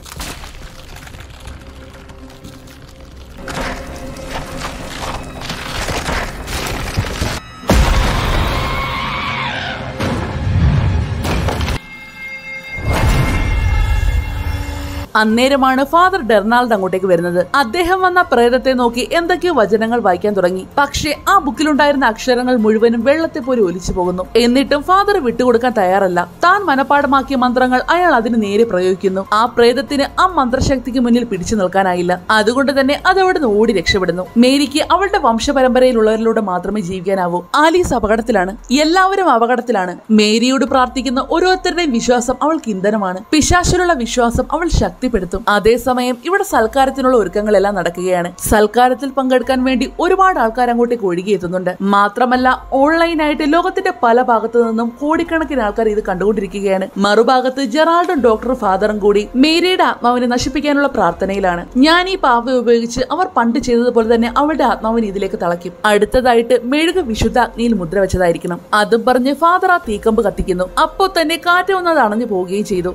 അന്നേരമാണ് ഫാദർ ഡെർണാൾഡ് അങ്ങോട്ടേക്ക് വരുന്നത് അദ്ദേഹം വന്ന പ്രേതത്തെ നോക്കി എന്തൊക്കെയോ വചനങ്ങൾ വായിക്കാൻ തുടങ്ങി പക്ഷേ ആ ബുക്കിലുണ്ടായിരുന്ന അക്ഷരങ്ങൾ മുഴുവനും വെള്ളത്തെ പോലെ ഒലിച്ചു പോകുന്നു എന്നിട്ടും ഫാദർ വിട്ടുകൊടുക്കാൻ തയ്യാറല്ല താൻ മനപ്പാടമാക്കിയ മന്ത്രങ്ങൾ അയാൾ അതിന് നേരെ പ്രയോഗിക്കുന്നു ആ പ്രേതത്തിന് ആ മന്ത്രശക്തിക്ക് മുന്നിൽ പിടിച്ചു നിൽക്കാനായില്ല അതുകൊണ്ട് തന്നെ അത് അവിടെ നിന്ന് ഓടി രക്ഷപ്പെടുന്നു മേരിക്ക് അവളുടെ വംശപരമ്പരയിലുള്ളവരിലൂടെ മാത്രമേ ജീവിക്കാനാവൂ ആലീസ് അപകടത്തിലാണ് എല്ലാവരും അപകടത്തിലാണ് മേരിയോട് പ്രാർത്ഥിക്കുന്ന ഓരോരുത്തരുടെയും വിശ്വാസം അവൾക്ക് ഇന്ധനമാണ് പിശാശിലുള്ള വിശ്വാസം അവൾ ശക്തിപ്പെടുത്തും അതേസമയം ഇവിടെ സൽക്കാരത്തിനുള്ള ഒരുക്കങ്ങളെല്ലാം നടക്കുകയാണ് സൽക്കാരത്തിൽ പങ്കെടുക്കാൻ വേണ്ടി ഒരുപാട് ആൾക്കാർ അങ്ങോട്ടേക്ക് ഒഴുകിയെത്തുന്നുണ്ട് മാത്രമല്ല ഓൺലൈനായിട്ട് ലോകത്തിന്റെ പല ഭാഗത്തു നിന്നും കോടിക്കണക്കിന് ആൾക്കാർ ഇത് കണ്ടുകൊണ്ടിരിക്കുകയാണ് മറുഭാഗത്ത് ജെറാൾഡും ഡോക്ടറും ഫാദറും കൂടി മേരിയുടെ ആത്മാവിനെ നശിപ്പിക്കാനുള്ള പ്രാർത്ഥനയിലാണ് ഞാൻ ഈ പാവ ഉപയോഗിച്ച് അവർ പണ്ട് ചെയ്തതുപോലെ തന്നെ അവളുടെ ആത്മാവിനെ ഇതിലേക്ക് തളയ്ക്കും അടുത്തതായിട്ട് മെഴുക വിശുദ്ധ അഗ്നിയിൽ മുദ്ര വെച്ചതായിരിക്കണം അതും പറഞ്ഞ് ഫാദർ ആ തീക്കമ്പ് കത്തിക്കുന്നു അപ്പോൾ തന്നെ കാറ്റ് വന്നത് അണഞ്ഞു പോവുകയും ചെയ്തു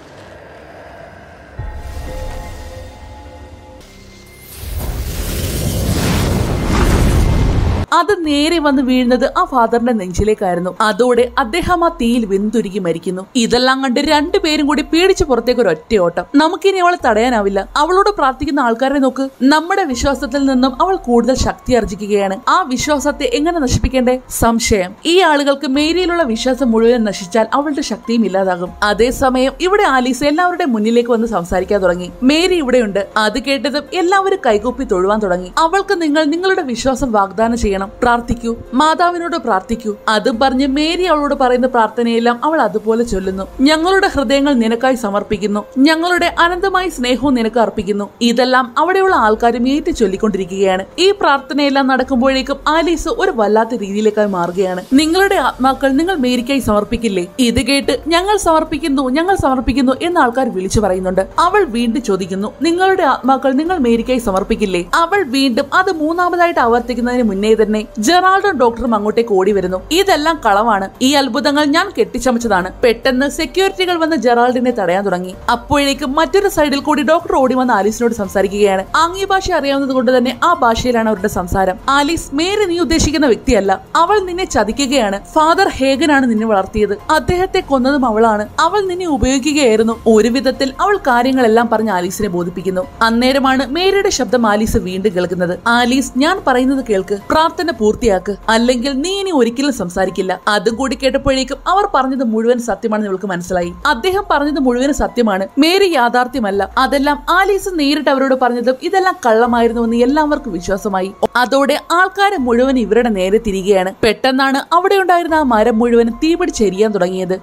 അത് നേരെ വന്ന് വീഴുന്നത് ആ ഫാദറിന്റെ നെഞ്ചിലേക്കായിരുന്നു അതോടെ അദ്ദേഹം ആ തീയിൽ വെന്തുരുകി മരിക്കുന്നു ഇതെല്ലാം കണ്ട് രണ്ടുപേരും കൂടി പേടിച്ച് പുറത്തേക്ക് ഒരു ഒറ്റ ഓട്ടം നമുക്കിനി അവളെ തടയാനാവില്ല അവളോട് പ്രാർത്ഥിക്കുന്ന ആൾക്കാരെ നോക്ക് നമ്മുടെ വിശ്വാസത്തിൽ നിന്നും അവൾ കൂടുതൽ ശക്തി ആർജിക്കുകയാണ് ആ വിശ്വാസത്തെ എങ്ങനെ നശിപ്പിക്കേണ്ടേ സംശയം ഈ ആളുകൾക്ക് മേരിയിലുള്ള വിശ്വാസം മുഴുവൻ നശിച്ചാൽ അവളുടെ ശക്തിയും ഇല്ലാതാകും അതേസമയം ഇവിടെ ആലീസ് എല്ലാവരുടെ മുന്നിലേക്ക് വന്ന് സംസാരിക്കാൻ തുടങ്ങി മേരി ഇവിടെയുണ്ട് അത് കേട്ടതും എല്ലാവരും കൈകൂപ്പി തൊഴുവാൻ തുടങ്ങി അവൾക്ക് നിങ്ങൾ നിങ്ങളുടെ വിശ്വാസം വാഗ്ദാനം ചെയ്യണം പ്രാർത്ഥിക്കൂ മാതാവിനോട് പ്രാർത്ഥിക്കൂ അതും പറഞ്ഞ് മേരി അവളോട് പറയുന്ന പ്രാർത്ഥനയെല്ലാം അവൾ അതുപോലെ ചൊല്ലുന്നു ഞങ്ങളുടെ ഹൃദയങ്ങൾ നിനക്കായി സമർപ്പിക്കുന്നു ഞങ്ങളുടെ അനന്തമായ സ്നേഹവും നിനക്ക് അർപ്പിക്കുന്നു ഇതെല്ലാം അവിടെയുള്ള ആൾക്കാരും ഏറ്റു ചൊല്ലിക്കൊണ്ടിരിക്കുകയാണ് ഈ പ്രാർത്ഥനയെല്ലാം നടക്കുമ്പോഴേക്കും ആലീസ് ഒരു വല്ലാത്ത രീതിയിലേക്കായി മാറുകയാണ് നിങ്ങളുടെ ആത്മാക്കൾ നിങ്ങൾ മേരിക്കായി സമർപ്പിക്കില്ലേ ഇത് കേട്ട് ഞങ്ങൾ സമർപ്പിക്കുന്നു ഞങ്ങൾ സമർപ്പിക്കുന്നു എന്ന് ആൾക്കാർ വിളിച്ചു പറയുന്നുണ്ട് അവൾ വീണ്ടും ചോദിക്കുന്നു നിങ്ങളുടെ ആത്മാക്കൾ നിങ്ങൾ മേരിക്കായി സമർപ്പിക്കില്ലേ അവൾ വീണ്ടും അത് മൂന്നാമതായിട്ട് ആവർത്തിക്കുന്നതിന് മുന്നേ തന്നെ ജെറാൾഡും ഡോക്ടറും അങ്ങോട്ടേക്ക് ഓടി വരുന്നു ഇതെല്ലാം കളവാണ് ഈ അത്ഭുതങ്ങൾ ഞാൻ കെട്ടിച്ചമച്ചതാണ് പെട്ടെന്ന് സെക്യൂരിറ്റികൾ വന്ന് ജെറാൾഡിനെ തടയാൻ തുടങ്ങി അപ്പോഴേക്കും മറ്റൊരു സൈഡിൽ കൂടി ഡോക്ടർ ഓടി വന്ന് ആലീസിനോട് സംസാരിക്കുകയാണ് ആംഗ്യ ഭാഷ അറിയാവുന്നത് കൊണ്ട് തന്നെ ആ ഭാഷയിലാണ് അവരുടെ സംസാരം ആലീസ് മേരി നീ ഉദ്ദേശിക്കുന്ന വ്യക്തിയല്ല അവൾ നിന്നെ ചതിക്കുകയാണ് ഫാദർ ഹേഗനാണ് നിന്നെ വളർത്തിയത് അദ്ദേഹത്തെ കൊന്നതും അവളാണ് അവൾ നിന്നെ ഉപയോഗിക്കുകയായിരുന്നു ഒരു വിധത്തിൽ അവൾ കാര്യങ്ങളെല്ലാം പറഞ്ഞ് ആലീസിനെ ബോധിപ്പിക്കുന്നു അന്നേരമാണ് മേരിയുടെ ശബ്ദം ആലീസ് വീണ്ടും കേൾക്കുന്നത് ആലീസ് ഞാൻ പറയുന്നത് കേൾക്ക് പ്രാർത്ഥന പൂർത്തിയാക്ക് അല്ലെങ്കിൽ നീ ഇനി ഒരിക്കലും സംസാരിക്കില്ല അതും കൂടി കേട്ടപ്പോഴേക്കും അവർ പറഞ്ഞത് മുഴുവൻ സത്യമാണെന്ന് ഇവൾക്ക് മനസ്സിലായി അദ്ദേഹം പറഞ്ഞത് മുഴുവൻ സത്യമാണ് മേരി യാഥാർത്ഥ്യമല്ല അതെല്ലാം ആലീസ് നേരിട്ട് അവരോട് പറഞ്ഞതും ഇതെല്ലാം കള്ളമായിരുന്നുവെന്ന് എല്ലാവർക്കും വിശ്വാസമായി അതോടെ ആൾക്കാരെ മുഴുവൻ ഇവരുടെ നേരെ തിരികെയാണ് പെട്ടെന്നാണ് അവിടെ ഉണ്ടായിരുന്ന ആ മരം മുഴുവൻ തീപിടിച്ചെരിയാൻ തുടങ്ങിയത്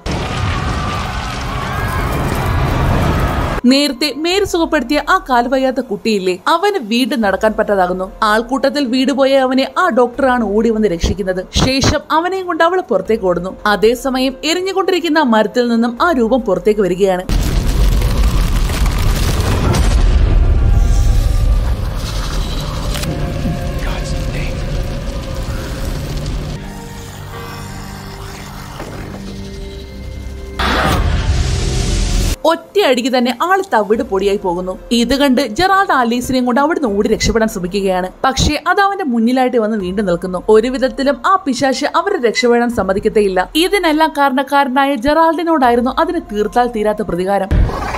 നേരത്തെ മേരി സുഖപ്പെടുത്തിയ ആ കാൽവയ്യാത്ത കുട്ടിയില്ലേ അവന് വീണ്ടും നടക്കാൻ പറ്റാതാകുന്നു ആൾക്കൂട്ടത്തിൽ വീട് പോയ അവനെ ആ ഡോക്ടറാണ് ഓടി വന്ന് രക്ഷിക്കുന്നത് ശേഷം അവനെയും കൊണ്ട് അവൾ പുറത്തേക്ക് ഓടുന്നു അതേസമയം എരിഞ്ഞുകൊണ്ടിരിക്കുന്ന ആ മരത്തിൽ നിന്നും ആ രൂപം പുറത്തേക്ക് വരികയാണ് ഒറ്റയടിക്ക് തന്നെ ആള് തവിട് പൊടിയായി പോകുന്നു ഇത് കണ്ട് ജെറാൾഡ് ആലീസിനെയും കൊണ്ട് അവിടുന്ന് ഓടി രക്ഷപ്പെടാൻ ശ്രമിക്കുകയാണ് പക്ഷേ അത് അവന്റെ മുന്നിലായിട്ട് വന്ന് വീണ്ടും നിൽക്കുന്നു ഒരു വിധത്തിലും ആ പിശാശ് അവരെ രക്ഷപ്പെടാൻ സമ്മതിക്കത്തേയില്ല ഇതിനെല്ലാം കാരണക്കാരനായ ജെറാൾഡിനോടായിരുന്നു അതിന് തീർത്താൽ തീരാത്ത പ്രതികാരം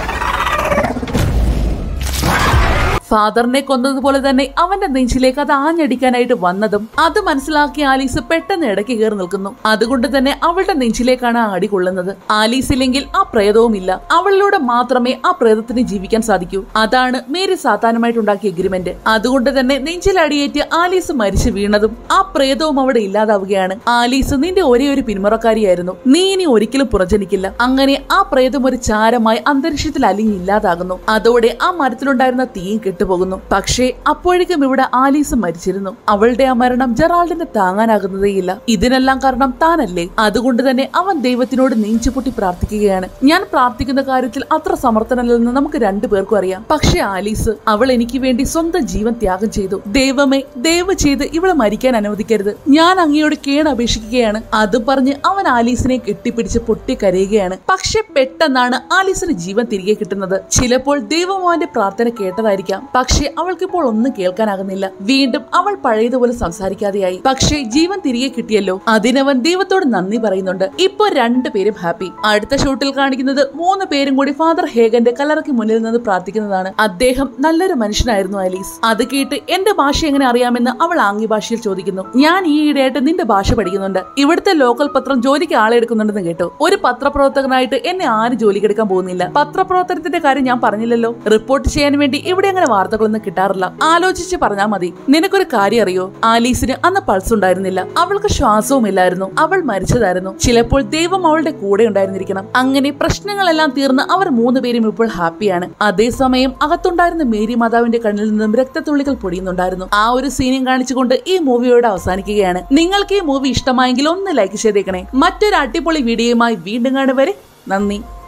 ഫാദറിനെ കൊന്നതുപോലെ തന്നെ അവന്റെ നെഞ്ചിലേക്ക് അത് ആഞ്ഞടിക്കാനായിട്ട് വന്നതും അത് മനസ്സിലാക്കിയ ആലീസ് പെട്ടെന്ന് ഇടയ്ക്ക് കയറി നിൽക്കുന്നു അതുകൊണ്ട് തന്നെ അവളുടെ നെഞ്ചിലേക്കാണ് ആ അടി കൊള്ളുന്നത് ആലീസ് ഇല്ലെങ്കിൽ ആ പ്രേതവും ഇല്ല അവളിലൂടെ മാത്രമേ ആ പ്രേതത്തിന് ജീവിക്കാൻ സാധിക്കൂ അതാണ് മേരി സാധാരണമായിട്ടുണ്ടാക്കിയ എഗ്രിമെന്റ് അതുകൊണ്ട് തന്നെ നെഞ്ചിലടിയേറ്റ് ആലീസ് മരിച്ചു വീണതും ആ പ്രേതവും അവിടെ ഇല്ലാതാവുകയാണ് ആലീസ് നിന്റെ ഒരേ ഒരു പിന്മുറക്കാരിയായിരുന്നു നീ ഇനി ഒരിക്കലും പുറജനിക്കില്ല അങ്ങനെ ആ പ്രേതം ഒരു ചാരമായി അന്തരീക്ഷത്തിൽ അലിഞ്ഞില്ലാതാകുന്നു അതോടെ ആ മരത്തിലുണ്ടായിരുന്ന തീയും കെട്ടുപോകുന്നു പക്ഷേ അപ്പോഴേക്കും ഇവിടെ ആലീസ് മരിച്ചിരുന്നു അവളുടെ ആ മരണം ജെറാൾഡിന് താങ്ങാനാകുന്നതേയില്ല ഇതിനെല്ലാം കാരണം താനല്ലേ അതുകൊണ്ട് തന്നെ അവൻ ദൈവത്തിനോട് നെഞ്ചുപൊട്ടി പ്രാർത്ഥിക്കുകയാണ് ഞാൻ പ്രാർത്ഥിക്കുന്ന കാര്യത്തിൽ അത്ര സമർത്ഥനല്ലെന്ന് നമുക്ക് രണ്ടു പേർക്കും അറിയാം പക്ഷേ ആലീസ് അവൾ എനിക്ക് വേണ്ടി സ്വന്തം ജീവൻ ത്യാഗം ചെയ്തു ദൈവമേ ദയവ് ചെയ്ത് ഇവളെ മരിക്കാൻ അനുവദിക്കരുത് ഞാൻ അങ്ങയോട് കേണപേക്ഷിക്കുകയാണ് അത് പറഞ്ഞ് അവൻ ആലീസിനെ കെട്ടിപ്പിടിച്ച് പൊട്ടി കരയുകയാണ് പക്ഷെ പെട്ടെന്നാണ് ആലീസിന് ജീവൻ തിരികെ കിട്ടുന്നത് ചിലപ്പോൾ ദൈവം അവന്റെ പ്രാർത്ഥന കേട്ടതായിരിക്കാം പക്ഷേ അവൾക്കിപ്പോൾ ഒന്നും കേൾക്കാനാകുന്നില്ല വീണ്ടും അവൾ പഴയതുപോലെ സംസാരിക്കാതെയായി പക്ഷേ ജീവൻ തിരികെ കിട്ടിയല്ലോ അതിനവൻ ദൈവത്തോട് നന്ദി പറയുന്നുണ്ട് ഇപ്പൊ രണ്ടുപേരും ഹാപ്പി അടുത്ത ഷൂട്ടിൽ കാണിക്കുന്നത് മൂന്ന് പേരും കൂടി ഫാദർ ഹേഗന്റെ കല്ലറയ്ക്ക് മുന്നിൽ നിന്ന് പ്രാർത്ഥിക്കുന്നതാണ് അദ്ദേഹം നല്ലൊരു മനുഷ്യനായിരുന്നു അലീസ് അത് കേട്ട് എന്റെ ഭാഷ എങ്ങനെ അറിയാമെന്ന് അവൾ ആംഗ്യ ഭാഷയിൽ ചോദിക്കുന്നു ഞാൻ ഈ ഈയിടെയായിട്ട് നിന്റെ ഭാഷ പഠിക്കുന്നുണ്ട് ഇവിടുത്തെ ലോക്കൽ പത്രം ജോലിക്ക് ആളെ എടുക്കുന്നുണ്ടെന്ന് കേട്ടു ഒരു പത്രപ്രവർത്തകനായിട്ട് എന്നെ ആരും ജോലിക്ക് എടുക്കാൻ പോകുന്നില്ല പത്രപ്രവർത്തനത്തിന്റെ കാര്യം ഞാൻ പറഞ്ഞില്ലല്ലോ റിപ്പോർട്ട് ചെയ്യാൻ വേണ്ടി ഇവിടെ അങ്ങനെ വാർത്തകളൊന്നും കിട്ടാറില്ല ആലോചിച്ച് പറഞ്ഞാൽ മതി നിനക്കൊരു കാര്യം അറിയോ ആലീസിന് അന്ന് പൾസ് ഉണ്ടായിരുന്നില്ല അവൾക്ക് ശ്വാസവും ഇല്ലായിരുന്നു അവൾ മരിച്ചതായിരുന്നു ചിലപ്പോൾ ദൈവം അവളുടെ കൂടെ ഉണ്ടായിരുന്നിരിക്കണം അങ്ങനെ പ്രശ്നങ്ങളെല്ലാം തീർന്ന് അവർ മൂന്നുപേരും ഇപ്പോൾ ഹാപ്പിയാണ് അതേസമയം അകത്തുണ്ടായിരുന്ന മേരി മാതാവിന്റെ കണ്ണിൽ നിന്നും രക്തത്തുള്ളികൾ പൊടിയുന്നുണ്ടായിരുന്നു ആ ഒരു സീനും കാണിച്ചുകൊണ്ട് ഈ മൂവിയോട് അവസാനിക്കുകയാണ് നിങ്ങൾക്ക് ഈ മൂവി ഇഷ്ടമായെങ്കിൽ ഒന്ന് ലൈക്ക് ചെയ്തേക്കണേ മറ്റൊരു അടിപൊളി വീഡിയോയുമായി വീണ്ടും കാണുവരെ നന്ദി